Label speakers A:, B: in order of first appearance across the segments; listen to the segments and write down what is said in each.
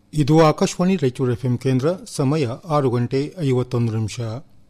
A: ಇದು ಆಕಾಶವಾಣಿ ರಾಯಚೂರು ಎಫ್ಎಂ ಕೇಂದ್ರ ಸಮಯ ಆರು ಗಂಟೆ ಐವತ್ತೊಂದು ನಿಮಿಷ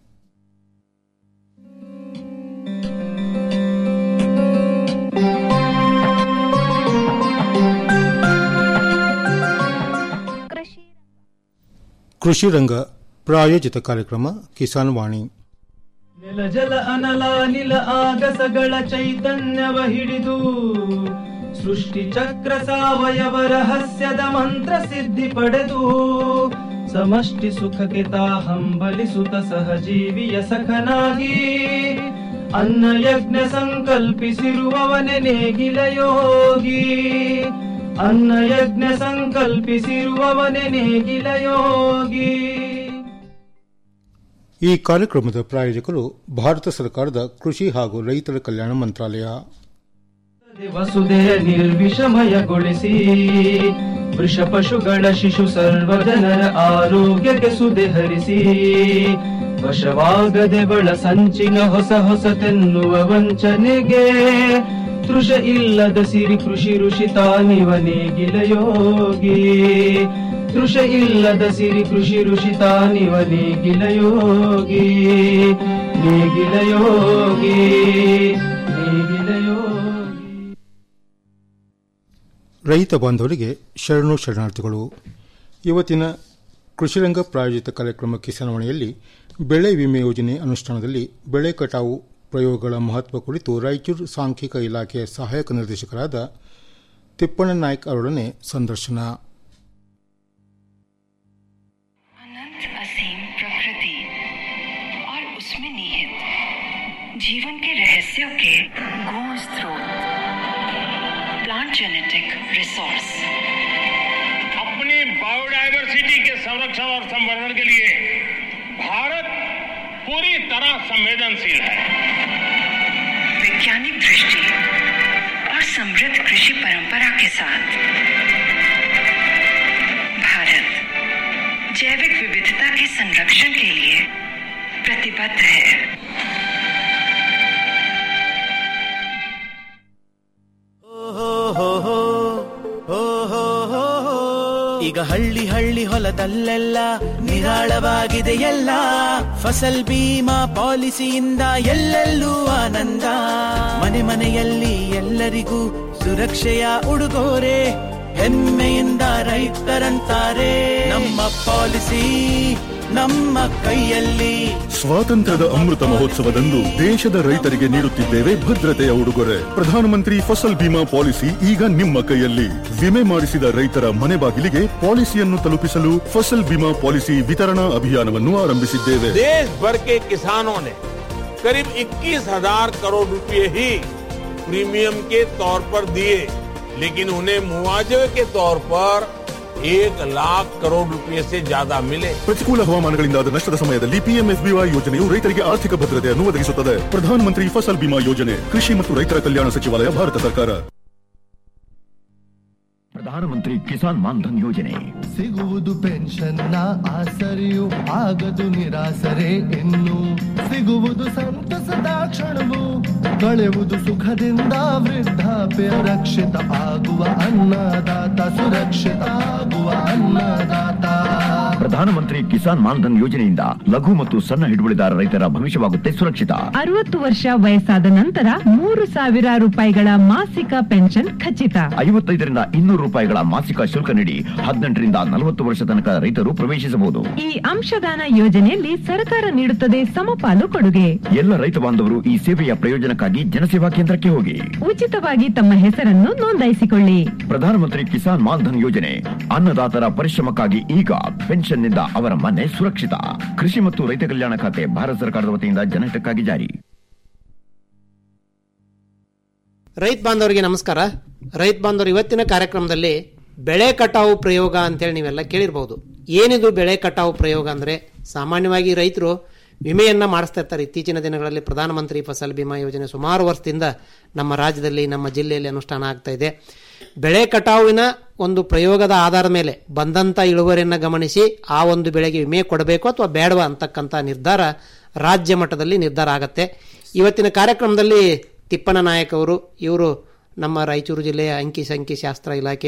B: ಕೃಷಿ
A: ಕೃಷಿ ರಂಗ ಪ್ರಾಯೋಜಿತ ಕಾರ್ಯಕ್ರಮ ಕಿಸಾನ್ ವಾಣಿ
C: ನೆಲ ಜಲ ಅನಲ ನಿಲ ಆಗಸಗಳ ಚೈತನ್ಯವ ಹಿಡಿದು ಸೃಷ್ಟಿ ಚಕ್ರ ಸಾವಯವ ರಹಸ್ಯದ ಮಂತ್ರ ಸಿದ್ಧಿ ಪಡೆದು ಸಮಷ್ಟಿ ಸುಖಕ್ಕೆ ತಾ ಹಂಬಲಿಸುತ್ತ ಸಹಜೀವಿಯ ಸಖನಾಗಿ ಅನ್ನ ಯಜ್ಞ ಸಂಕಲ್ಪಿಸಿರುವವನೆ ನೇಗಿಲ ಯೋಗಿ ಅನ್ನ ಯಜ್ಞ ಸಂಕಲ್ಪಿಸಿರುವವನೆ ನೇಗಿಲ ಯೋಗಿ
A: ಈ ಕಾರ್ಯಕ್ರಮದ ಪ್ರಾಯೋಜಕರು ಭಾರತ ಸರ್ಕಾರದ ಕೃಷಿ ಹಾಗೂ ರೈತರ ಕಲ್ಯಾಣ ಮಂತ್ರಾಲಯ
C: ವಸುದೆಯ ನಿರ್ವಿಷಮಯಗೊಳಿಸಿ ವೃಷ ಪಶುಗಳ ಶಿಶು ಸರ್ವ ಜನರ ಆರೋಗ್ಯಕ್ಕೆ ಸುದೆ ಹರಿಸಿ ವಶವಾಗದೆ ಬಳ ಸಂಚಿನ ಹೊಸ ಹೊಸತೆನ್ನುವ ವಂಚನೆಗೆ ತೃಷ ಇಲ್ಲದ ಸಿರಿ ಕೃಷಿ ಋಷಿ ತಾನಿವ ನೇಗಿಲ ಯೋಗಿ ತೃಷ ಇಲ್ಲದ ಸಿರಿ ಕೃಷಿ ಋಷಿ ತಾನಿವ ನೇಗಿಲ ಯೋಗಿ ನೇಗಿಲ ಯೋಗಿ ನೇಗಿಲ ಯೋಗಿ
A: ರೈತ ಬಾಂಧವರಿಗೆ ಶರಣು ಶರಣಾರ್ಥಿಗಳು ಇವತ್ತಿನ ಕೃಷಿರಂಗ ಪ್ರಾಯೋಜಿತ ಕಾರ್ಯಕ್ರಮ ಕಿಸಾನವಾಣಿಯಲ್ಲಿ ಬೆಳೆ ವಿಮೆ ಯೋಜನೆ ಅನುಷ್ಠಾನದಲ್ಲಿ ಬೆಳೆ ಕಟಾವು ಪ್ರಯೋಗಗಳ ಮಹತ್ವ ಕುರಿತು ರಾಯಚೂರು ಸಾಂಖ್ಯಿಕ ಇಲಾಖೆಯ ಸಹಾಯಕ ನಿರ್ದೇಶಕರಾದ ತಿಪ್ಪಣ್ಣ ನಾಯ್ಕ್ ಅವರೊಡನೆ ಸಂದರ್ಶನ
D: अनंत असीम प्रकृति और उसमें निहित जीवन के रहस्यों के गूंज स्रोत प्लांट जेनेटिक रिसोर्स
E: अपनी बायोडायवर्सिटी के संरक्षण और संवर्धन के लिए भारत पूरी तरह संवेदनशील है
D: वैज्ञानिक दृष्टि और समृद्ध कृषि परंपरा के साथ भारत जैविक विविधता के संरक्षण के लिए प्रतिबद्ध है
F: ಈಗ ಹಳ್ಳಿ ಹಳ್ಳಿ ಹೊಲದಲ್ಲೆಲ್ಲ ನಿರಾಳವಾಗಿದೆ ಎಲ್ಲ ಫಸಲ್ ಬೀಮಾ ಪಾಲಿಸಿಯಿಂದ ಎಲ್ಲೆಲ್ಲೂ ಆನಂದ ಮನೆ ಮನೆಯಲ್ಲಿ ಎಲ್ಲರಿಗೂ ಸುರಕ್ಷೆಯ ಉಡುಗೊರೆ ಹೆಮ್ಮೆಯಿಂದ ರೈತರಂತಾರೆ ನಮ್ಮ ಪಾಲಿಸಿ ನಮ್ಮ ಕೈಯಲ್ಲಿ
G: ಸ್ವಾತಂತ್ರ್ಯದ ಅಮೃತ ಮಹೋತ್ಸವದಂದು ದೇಶದ ರೈತರಿಗೆ ನೀಡುತ್ತಿದ್ದೇವೆ ಭದ್ರತೆಯ ಉಡುಗೊರೆ ಪ್ರಧಾನಮಂತ್ರಿ ಫಸಲ್ ಬಿಮಾ ಪಾಲಿಸಿ ಈಗ ನಿಮ್ಮ ಕೈಯಲ್ಲಿ ವಿಮೆ ಮಾಡಿಸಿದ ರೈತರ ಮನೆ ಬಾಗಿಲಿಗೆ ಪಾಲಿಸಿಯನ್ನು ತಲುಪಿಸಲು ಫಸಲ್ ಬಿಮಾ ಪಾಲಿಸಿ ವಿತರಣಾ ಅಭಿಯಾನವನ್ನು ಆರಂಭಿಸಿದ್ದೇವೆ
E: देश भर के किसानों ने करीब 21,000 करोड़ रुपए ही प्रीमियम के तौर पर दिए लेकिन उन्हें मुआवजे के तौर पर एक लाख करोड़ रुपए से ज्यादा मिले
G: ಪ್ರತಿಕೂಲ ಹವಾಮಾನಗಳಿಂದಾದ ನಷ್ಟದ ಸಮಯದಲ್ಲಿ ಪಿಎಂಎಸ್ಬಿವೈ ಯೋಜನೆಯು ರೈತರಿಗೆ ಆರ್ಥಿಕ ಭದ್ರತೆಯನ್ನು ಒದಗಿಸುತ್ತದೆ ಪ್ರಧಾನಮಂತ್ರಿ ಫಸಲ್ ಬಿಮಾ ಯೋಜನೆ ಕೃಷಿ ಮತ್ತು ರೈತರ ಕಲ್ಯಾಣ ಸಚಿವಾಲಯ ಭಾರತ ಸರ್ಕಾರ
H: ಪ್ರಧಾನಮಂತ್ರಿ ಕಿಸಾನ್ ಮಾನ್ಧನ್ ಯೋಜನೆ
I: ಸಿಗುವುದು ಪೆನ್ಷನ್ನ ಆಸರೆಯು ಆಗದು ನಿರಾಸರೆ ಇನ್ನು ಸಿಗುವುದು ಸಂತಸದ ಕ್ಷಣವು ಕಳೆವುದು ಸುಖದಿಂದ ವೃದ್ಧಾಪ್ಯ ರಕ್ಷಿತ ಆಗುವ ಅನ್ನದಾತ ಸುರಕ್ಷಿತ ಆಗುವ ಅನ್ನದಾತ
H: ಪ್ರಧಾನಮಂತ್ರಿ ಕಿಸಾನ್ ಮಾನ್ಧನ್ ಯೋಜನೆಯಿಂದ ಲಘು ಮತ್ತು ಸಣ್ಣ ಹಿಡುವಳಿದಾರ ರೈತರ ಭವಿಷ್ಯವಾಗುತ್ತೆ ಸುರಕ್ಷಿತ
J: ಅರವತ್ತು ವರ್ಷ ವಯಸ್ಸಾದ ನಂತರ ಮೂರು ಸಾವಿರ ರೂಪಾಯಿಗಳ ಮಾಸಿಕ ಪೆನ್ಷನ್ ಖಚಿತ
H: ಐವತ್ತೈದರಿಂದ ಇನ್ನೂರು ರೂಪಾಯಿಗಳ ಮಾಸಿಕ ಶುಲ್ಕ ನೀಡಿ ಹದಿನೆಂಟರಿಂದ ನಲವತ್ತು ವರ್ಷ ತನಕ ರೈತರು ಪ್ರವೇಶಿಸಬಹುದು
J: ಈ ಅಂಶದಾನ ಯೋಜನೆಯಲ್ಲಿ ಸರ್ಕಾರ ನೀಡುತ್ತದೆ ಸಮಪಾಲು ಕೊಡುಗೆ
H: ಎಲ್ಲ ರೈತ ಬಾಂಧವರು ಈ ಸೇವೆಯ ಪ್ರಯೋಜನಕ್ಕಾಗಿ ಜನಸೇವಾ ಕೇಂದ್ರಕ್ಕೆ ಹೋಗಿ
J: ಉಚಿತವಾಗಿ ತಮ್ಮ ಹೆಸರನ್ನು ನೋಂದಾಯಿಸಿಕೊಳ್ಳಿ
H: ಪ್ರಧಾನಮಂತ್ರಿ ಕಿಸಾನ್ ಮಾನ್ಧನ್ ಯೋಜನೆ ಅನ್ನದಾತರ ಪರಿಶ್ರಮಕ್ಕಾಗಿ ಈಗ ಪೆನ್ಷನ್ನಿಂದ ಅವರ ಮನೆ ಸುರಕ್ಷಿತ ಕೃಷಿ ಮತ್ತು ರೈತ ಕಲ್ಯಾಣ ಖಾತೆ ಭಾರತ ಸರ್ಕಾರದ ವತಿಯಿಂದ ಜನಹಿತಕ್ಕಾಗಿ ಜಾರಿ
K: ರೈತ ಬಾಂಧವರಿಗೆ ನಮಸ್ಕಾರ ರೈತ ಬಾಂಧವರು ಇವತ್ತಿನ ಕಾರ್ಯಕ್ರಮದಲ್ಲಿ ಬೆಳೆ ಕಟಾವು ಪ್ರಯೋಗ ಅಂತೇಳಿ ನೀವೆಲ್ಲ ಕೇಳಿರ್ಬೋದು ಏನಿದು ಬೆಳೆ ಕಟಾವು ಪ್ರಯೋಗ ಅಂದರೆ ಸಾಮಾನ್ಯವಾಗಿ ರೈತರು ವಿಮೆಯನ್ನು ಮಾಡಿಸ್ತಾ ಇರ್ತಾರೆ ಇತ್ತೀಚಿನ ದಿನಗಳಲ್ಲಿ ಪ್ರಧಾನಮಂತ್ರಿ ಫಸಲ್ ಬಿಮಾ ಯೋಜನೆ ಸುಮಾರು ವರ್ಷದಿಂದ ನಮ್ಮ ರಾಜ್ಯದಲ್ಲಿ ನಮ್ಮ ಜಿಲ್ಲೆಯಲ್ಲಿ ಅನುಷ್ಠಾನ ಆಗ್ತಾ ಇದೆ ಬೆಳೆ ಕಟಾವಿನ ಒಂದು ಪ್ರಯೋಗದ ಆಧಾರದ ಮೇಲೆ ಬಂದಂಥ ಇಳುವರಿಯನ್ನು ಗಮನಿಸಿ ಆ ಒಂದು ಬೆಳೆಗೆ ವಿಮೆ ಕೊಡಬೇಕು ಅಥವಾ ಬೇಡವಾ ಅಂತಕ್ಕಂಥ ನಿರ್ಧಾರ ರಾಜ್ಯ ಮಟ್ಟದಲ್ಲಿ ನಿರ್ಧಾರ ಆಗತ್ತೆ ಇವತ್ತಿನ ಕಾರ್ಯಕ್ರಮದಲ್ಲಿ ತಿಪ್ಪಣ್ಣ ನಾಯಕ್ ಅವರು ಇವರು ನಮ್ಮ ರಾಯಚೂರು ಜಿಲ್ಲೆಯ ಅಂಕಿ ಸಂಖ್ಯೆ ಶಾಸ್ತ್ರ ಇಲಾಖೆಯ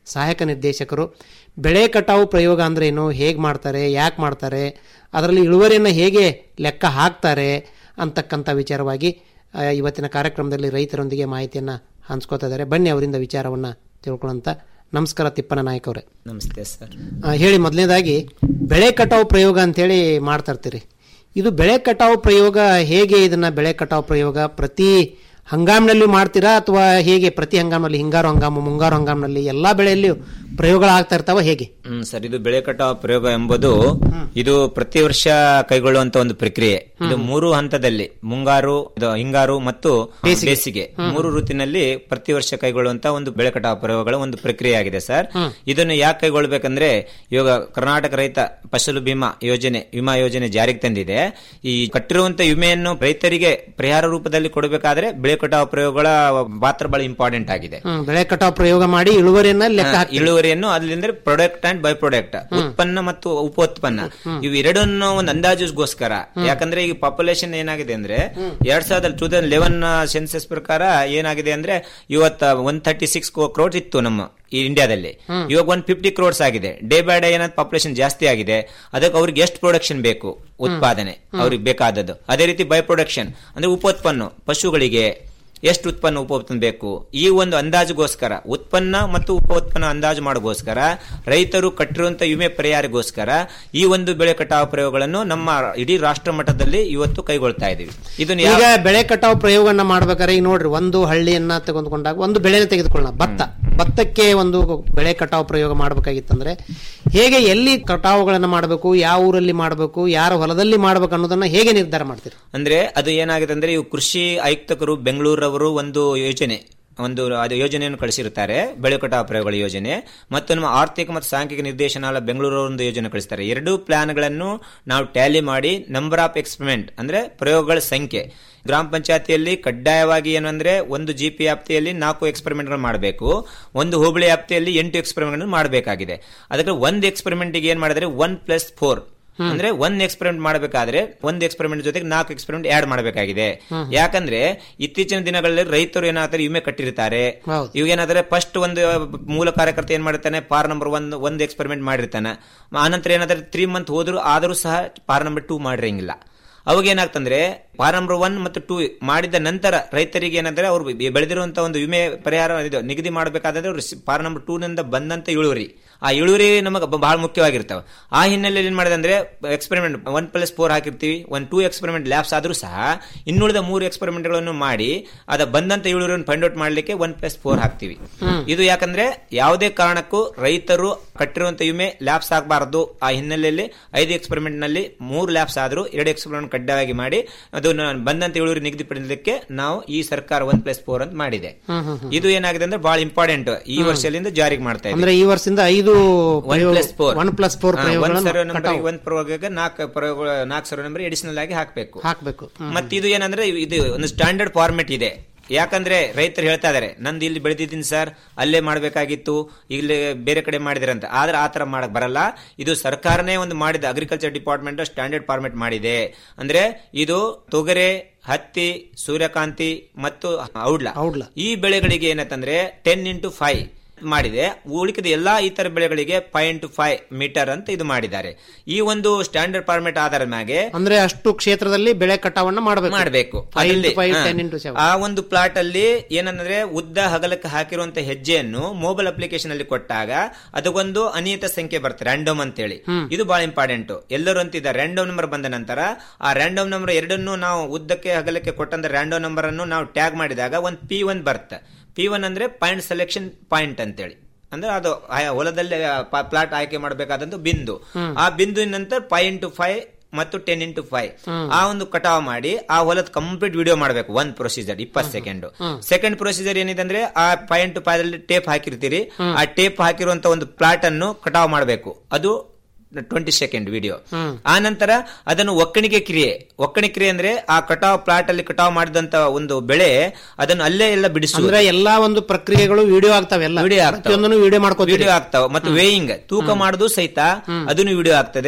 K: ಸಹಾಯಕ ನಿರ್ದೇಶಕರು ಬೆಳೆ ಕಟಾವು ಪ್ರಯೋಗ ಅಂದ್ರೆ ಏನು ಹೇಗೆ ಮಾಡ್ತಾರೆ ಯಾಕೆ ಮಾಡ್ತಾರೆ ಅದರಲ್ಲಿ ಇಳುವರಿಯನ್ನು ಹೇಗೆ ಲೆಕ್ಕ ಹಾಕ್ತಾರೆ ಅಂತಕ್ಕಂಥ ವಿಚಾರವಾಗಿ ಆ, ಇವತ್ತಿನ ಕಾರ್ಯಕ್ರಮದಲ್ಲಿ ರೈತರೊಂದಿಗೆ ಮಾಹಿತಿಯನ್ನು ಹಂಚ್ಕೋತಾ ಇದ್ದಾರೆ ಬನ್ನಿ ಅವರಿಂದ ವಿಚಾರವನ್ನು ತಿಳ್ಕೊಳ್ಳೋಂಥ ನಮಸ್ಕಾರ ತಿಪ್ಪನ ನಾಯಕ್ ಅವರೇ
B: ನಮಸ್ತೆ ಸರ್
K: ಆ, ಹೇಳಿ ಮೊದಲನೇದಾಗಿ ಬೆಳೆ ಕಟಾವು ಪ್ರಯೋಗ ಅಂತೇಳಿ ಮಾಡ್ತಾ ಇರ್ತೀರಿ ಇದು ಬೆಳೆ ಕಟಾವು ಪ್ರಯೋಗ ಹೇಗೆ ಇದನ್ನ ಬೆಳೆ ಕಟಾವು ಪ್ರಯೋಗ ಪ್ರತಿ ಹಂಗಾಮಿನಲ್ಲಿ ಮಾಡ್ತೀರಾ ಅಥವಾ ಹೇಗೆ ಪ್ರತಿ ಹಂಗಾಮಿನಲ್ಲಿ ಹಿಂಗಾರು ಹಂಗಾಮು ಮುಂಗಾರು ಹಂಗಾಮಿನಲ್ಲಿ ಎಲ್ಲಾ ಬೆಳೆಯಲ್ಲಿಯೂ ಪ್ರಯೋಗಗಳಾಗ್ತಾ ಇರ್ತಾವ ಹೇಗೆ
B: ಹ್ಮ್ ಸರ್ ಇದು ಬೆಳೆ ಕಟಾವು ಪ್ರಯೋಗ ಎಂಬುದು ಇದು ಪ್ರತಿ ವರ್ಷ ಕೈಗೊಳ್ಳುವಂತ ಒಂದು ಪ್ರಕ್ರಿಯೆ ಇದು ಮೂರು ಹಂತದಲ್ಲಿ ಮುಂಗಾರು ಇದು ಹಿಂಗಾರು ಮತ್ತು ಬೇಸಿಗೆ ಮೂರು ಋತುವಿನಲ್ಲಿ ಪ್ರತಿ ವರ್ಷ ಕೈಗೊಳ್ಳುವಂತ ಒಂದು ಬೆಳೆ ಕಟಾವು ಪ್ರಯೋಗಗಳ ಒಂದು ಪ್ರಕ್ರಿಯೆ ಆಗಿದೆ ಸರ್ ಇದನ್ನು ಯಾಕೆ ಕೈಗೊಳ್ಬೇಕಂದ್ರೆ ಇವಾಗ ಕರ್ನಾಟಕ ರೈತ ಫಸಲು ಬಿಮಾ ಯೋಜನೆ ವಿಮಾ ಯೋಜನೆ ಜಾರಿಗೆ ತಂದಿದೆ ಈ ಕಟ್ಟಿರುವಂತ ವಿಮೆಯನ್ನು ರೈತರಿಗೆ ಪರಿಹಾರ ರೂಪದಲ್ಲಿ ಕೊಡಬೇಕಾದ್ರೆ ಬೆಳೆ ಕಟಾವು ಪ್ರಯೋಗಗಳ ಪಾತ್ರ ಬಹಳ ಇಂಪಾರ್ಟೆಂಟ್ ಆಗಿದೆ
K: ಹ್ಮ್, ಬೆಳೆ ಕಟಾವು ಪ್ರಯೋಗ ಮಾಡಿ ಇಳುವರಿಯನ್ನ ಲೆಕ್ಕ
B: ಹಾ,
K: ಹಾಕ್ತೀರಿ.
B: ಇಳುವರಿಯನ್ನು ಅಲ್ಲಿಂದ್ರೆ ಪ್ರೊಡಕ್ಟ್ ಅಂಡ್ ಬೈ ಪ್ರಾಡಕ್ಟ್ ಉತ್ಪನ್ನ ಮತ್ತು ಉಪೋತ್ಪನ್ನ ಇವು ಎರಡನ್ನು ಒಂದು ಅಂದಾಜುಗೋಸ್ಕರ ಯಾಕಂದ್ರೆ ಈಗ ಪಾಪ್ಯುಲೇಷನ್ ಏನಾಗಿದೆ ಅಂದ್ರೆ ಎರಡ್ ಸಾವಿರದ ಟೂ ತೌಸಂಡ್ ಲೆವೆನ್ ಸೆನ್ಸಸ್ ಪ್ರಕಾರ ಏನಾಗಿದೆ ಅಂದ್ರೆ ಇವತ್ತ ಒನ್ ಥರ್ಟಿ ಸಿಕ್ಸ್ ಕ್ರೋಡ್ ಇತ್ತು ನಮ್ಮ ಈ ಇಂಡಿಯಾದಲ್ಲಿ ಇವಾಗ ಒನ್ ಫಿಫ್ಟಿ ಕ್ರೋಡ್ಸ್ ಆಗಿದೆ ಡೇ ಬೈ ಡೇ ಏನಾದ್ರು ಪಾಪ್ಯುಲೇಷನ್ ಜಾಸ್ತಿ ಆಗಿದೆ ಅದಕ್ಕೆ ಅವ್ರಿಗೆ ಎಷ್ಟು ಪ್ರೊಡಕ್ಷನ್ ಬೇಕು ಉತ್ಪಾದನೆ ಅವ್ರಿಗೆ ಬೇಕಾದದ್ದು ಅದೇ ರೀತಿ ಬೈ ಪ್ರೊಡಕ್ಷನ್ ಅಂದ್ರೆ ಉಪೋತ್ಪನ್ನ ಪಶುಗಳಿಗೆ ಎಷ್ಟು ಉತ್ಪನ್ನ ಉಪೋತ್ಪನ್ನ ಬೇಕು ಈ ಒಂದು ಅಂದಾಜುಗೋಸ್ಕರ ಉತ್ಪನ್ನ ಮತ್ತು ಉಪೋತ್ಪನ್ನ ಅಂದಾಜು ಮಾಡೋಗೋಸ್ಕರ ರೈತರು ಕಟ್ಟಿರುವಂತ ವಿಮೆ ಪರಿಹಾರಗೋಸ್ಕರ ಈ ಒಂದು ಬೆಳೆ ಕಟಾವು ಪ್ರಯೋಗಗಳನ್ನು ನಮ್ಮ ಇಡೀ ರಾಷ್ಟ್ರ ಮಟ್ಟದಲ್ಲಿ ಇವತ್ತು ಕೈಗೊಳ್ತಾ ಇದೀವಿ ಇದನ್ನು
K: ಈಗ
B: ಯಾವ-
K: ಬೆಳೆ ಕಟಾವು ಪ್ರಯೋಗವನ್ನ ಮಾಡ್ಬೇಕಾದ್ರೆ ಈಗ ನೋಡ್ರಿ ಒಂದು ಹಳ್ಳಿಯನ್ನ ತೆಗೆದುಕೊಂಡಾಗ ಒಂದು ಬೆಳೆನ ತೆಗೆದುಕೊಳ್ಳೋಣ ಭತ್ತ ಭತ್ತಕ್ಕೆ ಒಂದು ಬೆಳೆ ಕಟಾವು ಪ್ರಯೋಗ ಮಾಡಬೇಕಾಗಿತ್ತಂದ್ರೆ ಹೇಗೆ ಎಲ್ಲಿ ಕಟಾವುಗಳನ್ನ ಮಾಡಬೇಕು ಯಾವ ಊರಲ್ಲಿ ಮಾಡಬೇಕು ಯಾರ ಹೊಲದಲ್ಲಿ ಮಾಡಬೇಕು ಅನ್ನೋದನ್ನ ಹೇಗೆ ನಿರ್ಧಾರ ಮಾಡ್ತೀರಿ
B: ಅಂದ್ರೆ ಅದು ಏನಾಗಿದೆ ಅಂದ್ರೆ ಇವು ಕೃಷಿ ಆಯುಕ್ತಕರು ಬೆಂಗಳೂರವರು ಒಂದು ಯೋಜನೆ ಒಂದು ಅದು ಯೋಜನೆಯನ್ನು ಕಳಿಸಿರುತ್ತಾರೆ ಬೆಳೆ ಕಟಾವು ಪ್ರಯೋಗಗಳ ಯೋಜನೆ ಮತ್ತು ನಮ್ಮ ಆರ್ಥಿಕ ಮತ್ತು ಸಾಂಖ್ಯಿಕ ನಿರ್ದೇಶನಾಲಯ ಬೆಂಗಳೂರು ಒಂದು ಯೋಜನೆ ಕಳಿಸ್ತಾರೆ ಎರಡೂ ಪ್ಲಾನ್ಗಳನ್ನು ನಾವು ಟ್ಯಾಲಿ ಮಾಡಿ ನಂಬರ್ ಆಫ್ ಎಕ್ಸ್ಪೆರಿಮೆಂಟ್ ಅಂದ್ರೆ ಪ್ರಯೋಗಗಳ ಸಂಖ್ಯೆ ಗ್ರಾಮ ಪಂಚಾಯತಿಯಲ್ಲಿ ಕಡ್ಡಾಯವಾಗಿ ಏನಂದ್ರೆ ಒಂದು ಜಿ ಪಿ ವ್ಯಾಪ್ತಿಯಲ್ಲಿ ನಾಲ್ಕು ಎಕ್ಸ್ಪೆರಿಮೆಂಟ್ಗಳು ಮಾಡಬೇಕು ಒಂದು ಹೋಬಳಿ ವ್ಯಾಪ್ತಿಯಲ್ಲಿ ಎಂಟು ಎಕ್ಸ್ಪೆರಿಮೆಂಟ್ ಮಾಡಬೇಕಾಗಿದೆ ಅದಕ್ಕೆ ಒಂದು ಎಕ್ಸ್ಪೆರಿಮೆಂಟ್ಗೆ ಏನ್ ಮಾಡಿದ್ರೆ ಒನ್ ಪ್ಲಸ್ ಫೋರ್ ಅಂದ್ರೆ ಒಂದ್ ಎಕ್ಸ್ಪೆರಿಮೆಂಟ್ ಮಾಡಬೇಕಾದ್ರೆ ಒಂದ್ ಎಕ್ಸ್ಪೆರಿಮೆಂಟ್ ಜೊತೆಗೆ ನಾಲ್ಕು ಎಕ್ಸ್ಪೆರಿಮೆಂಟ್ ಆಡ್ ಮಾಡಬೇಕಾಗಿದೆ ಯಾಕಂದ್ರೆ ಇತ್ತೀಚಿನ ದಿನಗಳಲ್ಲಿ ರೈತರು ಏನಾಗ್ತಾರೆ ವಿಮೆ ಕಟ್ಟಿರ್ತಾರೆ ಇವಾಗ ಏನಾದ್ರೆ ಫಸ್ಟ್ ಒಂದು ಮೂಲ ಕಾರ್ಯಕರ್ತ ಏನ್ ಮಾಡಿರ್ತಾನೆ ಪಾರ್ ನಂಬರ್ ಒನ್ ಒಂದ್ ಎಕ್ಸ್ಪೆರಿಮೆಂಟ್ ಮಾಡಿರ್ತಾನೆ ಆನಂತರ ಏನಾದ್ರೆ ತ್ರೀ ಮಂತ್ ಹೋದ್ರು ಆದರೂ ಸಹ ಪಾರ್ ನಂಬರ್ ಟೂ ಮಾಡಿರಂಗಿಲ್ಲ ಅವಾಗ ಏನಾಗ್ತಂದ್ರೆ ಪಾರ್ ನಂಬರ್ ಒನ್ ಮತ್ತು ಟೂ ಮಾಡಿದ ನಂತರ ರೈತರಿಗೆ ಏನಂದ್ರೆ ಅವರು ಬೆಳೆದಿರುವಂತಹ ಒಂದು ವಿಮೆ ಪರಿಹಾರ ಇದು ನಿಗದಿ ಮಾಡಬೇಕಾದ್ರೆ ಅವ್ರು ಪಾರ್ ನಂಬರ್ ಟೂ ನಿಂದ ಬಂದಂತ ಇಳುವರಿ ಆ ಇಳುವರಿ ನಮಗೆ ಬಹಳ ಮುಖ್ಯವಾಗಿರ್ತವೆ ಆ ಹಿನ್ನೆಲೆಯಲ್ಲಿ ಏನ್ ಮಾಡಿದೆ ಅಂದ್ರೆ ಎಕ್ಸ್ಪೆರಿಮೆಂಟ್ ಒನ್ ಪ್ಲಸ್ ಫೋರ್ ಹಾಕಿರ್ತೀವಿ ಒನ್ ಟೂ ಎಕ್ಸ್ಪೆರಿಮೆಂಟ್ ಲ್ಯಾಬ್ಸ್ ಆದ್ರೂ ಸಹ ಇನ್ನುಳಿದ ಮೂರು ಎಕ್ಸ್ಪೆರಿಮೆಂಟ್ಗಳನ್ನು ಮಾಡಿ ಅದ ಬಂದಂತ ಇಳುವರಿಯನ್ನು ಫೈಂಡ್ ಔಟ್ ಮಾಡ್ಲಿಕ್ಕೆ ಒನ್ ಪ್ಲಸ್ ಫೋರ್ ಹಾಕ್ತಿವಿ ಇದು ಯಾಕಂದ್ರೆ ಯಾವುದೇ ಕಾರಣಕ್ಕೂ ರೈತರು ಕಟ್ಟಿರುವಂತ ವಿಮೆ ಲ್ಯಾಬ್ಸ್ ಆಗಬಾರದು ಆ ಹಿನ್ನೆಲೆಯಲ್ಲಿ ಐದು ಎಕ್ಸ್ಪೆರಿಮೆಂಟ್ ನಲ್ಲಿ ಮೂರು ಲ್ಯಾಬ್ಸ್ ಆದ್ರೂ ಎರಡು ಎಕ್ಸ್ಪೆರಿಮೆಂಟ್ ಕಡ್ಡಾಯವಾಗಿ ಮಾಡಿ ಅದು ಬಂದಂತ ಇಳುವರಿ ನಿಗದಿಪಡಿಸಲಿಕ್ಕೆ ನಾವು ಈ ಸರ್ಕಾರ ಒನ್ ಪ್ಲಸ್ ಫೋರ್ ಅಂತ ಮಾಡಿದೆ ಇದು ಏನಾಗಿದೆ ಅಂದ್ರೆ ಬಹಳ ಇಂಪಾರ್ಟೆಂಟ್ ಈ ವರ್ಷದಿಂದ ಜಾರಿಗೆ ಮಾಡ್ತಾ ಇದೆ
K: ಅಂದ್ರೆ ಈ ವರ್ಷದಿಂದ ಐದು
B: one plus four
K: one plus four
B: ಒಂದ್ ಸರ್ವೆ ನಂಬರ್ ಒಂದ್ ಪ್ರಯೋಗಕ್ಕೆ ನಾಲ್ಕು ಪ್ರಯೋಗ ನಾಲ್ಕು ಸರ್ವೆ ನಂಬರ್ ಎಡಿಷನಲ್ ಆಗಿ ಹಾಕ್ಬೇಕು
K: ಹಾಕ್ಬೇಕು
B: ಮತ್ತೆ ಇದು ಏನಂದ್ರೆ ಇದು ಒಂದು ಸ್ಟ್ಯಾಂಡರ್ಡ್ ಫಾರ್ಮೆಟ್ ಇದೆ ಯಾಕಂದ್ರೆ ರೈತರು ಹೇಳ್ತಾ ಇದಾರೆ ನಂದು ಇಲ್ಲಿ ಬೆಳೆದಿದ್ದೀನಿ ಸರ್ ಅಲ್ಲೇ ಮಾಡಬೇಕಾಗಿತ್ತು ಇಲ್ಲಿ ಬೇರೆ ಕಡೆ ಮಾಡಿದಿರಂತ ಆದ್ರೆ ಆ ತರ ಮಾಡಕ್ ಬರಲ್ಲ ಇದು ಸರ್ಕಾರನೇ ಒಂದು ಮಾಡಿದ ಅಗ್ರಿಕಲ್ಚರ್ ಡಿಪಾರ್ಟ್ಮೆಂಟ್ ಸ್ಟ್ಯಾಂಡರ್ಡ್ ಫಾರ್ಮೆಟ್ ಮಾಡಿದೆ ಅಂದ್ರೆ ಇದು ತೊಗರೆ ಹತ್ತಿ ಸೂರ್ಯಕಾಂತಿ ಮತ್ತು ಔಡ್ಲ ಈ ಬೆಳೆಗಳಿಗೆ ಏನಂತಂದ್ರೆ ಟೆನ್ ಇಂಟು ಫೈವ್ ಮಾಡಿದೆ ಉಳಿಕಿದ ಎಲ್ಲಾ ಇತರ ಬೆಳೆಗಳಿಗೆ ಫೈವ್ ಇಂಟು ಫೈವ್ ಮೀಟರ್ ಅಂತ ಇದು ಮಾಡಿದ್ದಾರೆ ಈ ಒಂದು ಸ್ಟ್ಯಾಂಡರ್ಡ್ ಫಾರ್ಮೆಟ್ ಆಧಾರದ ಮ್ಯಾಗೆ
K: ಅಂದ್ರೆ ಅಷ್ಟು ಕ್ಷೇತ್ರದಲ್ಲಿ ಬೆಳೆ ಕಟಾವನ್ನ ಮಾಡಬೇಕು
B: ಮಾಡಬೇಕು
K: five five ten into seven
B: ಆ ಒಂದು ಪ್ಲಾಟ್ ಅಲ್ಲಿ ಏನಂದ್ರೆ ಉದ್ದ ಹಗಲಕ್ಕೆ ಹಾಕಿರುವಂತ ಹೆಜ್ಜೆಯನ್ನು ಮೊಬೈಲ್ ಅಪ್ಲಿಕೇಶನ್ ಅಲ್ಲಿ ಕೊಟ್ಟಾಗ ಅದಕ್ಕೊಂದು ಅನಿಯತ ಸಂಖ್ಯೆ ಬರುತ್ತೆ ರ್ಯಾಂಡಮ್ ಅಂತೇಳಿ ಇದು ಬಹಳ ಇಂಪಾರ್ಟೆಂಟ್ ಎಲ್ಲರೂ ಅಂತಿದ್ದಾರೆ ರ್ಯಾಂಡಮ್ ನಂಬರ್ ಬಂದ ನಂತರ ಆ ರ್ಯಾಂಡಮ್ ನಂಬರ್ ಎರಡನ್ನು ನಾವು ಉದ್ದಕ್ಕೆ ಹಗಲಕ್ಕೆ ಕೊಟ್ಟಂತ ರ್ಯಾಂಡಮ್ ನಂಬರ್ ಅನ್ನು ನಾವು ಟ್ಯಾಗ್ ಮಾಡಿದಾಗ ಒಂದು ಪಿ ಒನ್ ಬರುತ್ತೆ ಪಿ ಒನ್ ಅಂದ್ರೆ ಪಾಯಿಂಟ್ ಸೆಲೆಕ್ಷನ್ ಪಾಯಿಂಟ್ ಅಂತೇಳಿ ಅಂದ್ರೆ ಅದು ಆಯಾ ಹೊಲದಲ್ಲಿ ಪ್ಲಾಟ್ ಆಯ್ಕೆ ಮಾಡಬೇಕಾದಂತ ಬಿಂದು ಆ ಬಿಂದುವಿನ ನಂತರ ಫೈವ್ ಇಂಟು ಫೈವ್ ಮತ್ತು ಟೆನ್ ಇಂಟು ಫೈವ್ ಆ ಒಂದು ಕಟಾವ್ ಮಾಡಿ ಆ ಹೊಲದ ಕಂಪ್ಲೀಟ್ ವಿಡಿಯೋ ಮಾಡಬೇಕು ಒಂದ್ ಪ್ರೊಸೀಜರ್ ಇಪ್ಪತ್ತು ಸೆಕೆಂಡ್ ಸೆಕೆಂಡ್ ಪ್ರೊಸೀಜರ್ ಏನಿದೆ ಅಂದ್ರೆ ಆ ಫೈವ್ ಇಂಟು ಫೈವ್ ಅಲ್ಲಿ ಟೇಪ್ ಹಾಕಿರ್ತೀರಿ ಆ ಟೇಪ್ ಹಾಕಿರುವಂತ ಒಂದು ಪ್ಲಾಟ್ ಅನ್ನು ಕಟಾವ್ ಮಾಡಬೇಕು ಅದು ಟ್ವೆಂಟಿ ಸೆಕೆಂಡ್ ವಿಡಿಯೋ ಆ ನಂತರ ಅದನ್ನು ಒಕ್ಕಣಿಕೆ ಕ್ರಿಯೆ ಒಕ್ಕಣಿಕೆ ಕ್ರಿಯೆ ಅಂದ್ರೆ ಆ ಕಟಾವ್ ಪ್ಲಾಟ್ ಅಲ್ಲಿ ಕಟಾವ್ ಮಾಡಿದಂತ ಒಂದು ಬೆಳೆ ಅದನ್ನು ಅಲ್ಲೇ ಎಲ್ಲ ಬಿಡಿಸುವ
K: ಅಂದ್ರೆ ಎಲ್ಲಾ ಒಂದು ಪ್ರಕ್ರಿಯೆಗಳು ವಿಡಿಯೋ ಆಗ್ತಾವೆ ಎಲ್ಲ
B: ವಿಡಿಯೋ ಆಗ್ತಾವೆ
K: ಪ್ರತಿಯೊಂದನ್ನು ವಿಡಿಯೋ ಮಾಡ್ಕೋತೀವಿ
B: ವಿಡಿಯೋ ಆಗ್ತಾವ ಮತ್ತು ವೇಯಿಂಗ್ ತೂಕ ಮಾಡುದು ಸಹಿತ ಅದನ್ನು ವಿಡಿಯೋ ಆಗ್ತದೆ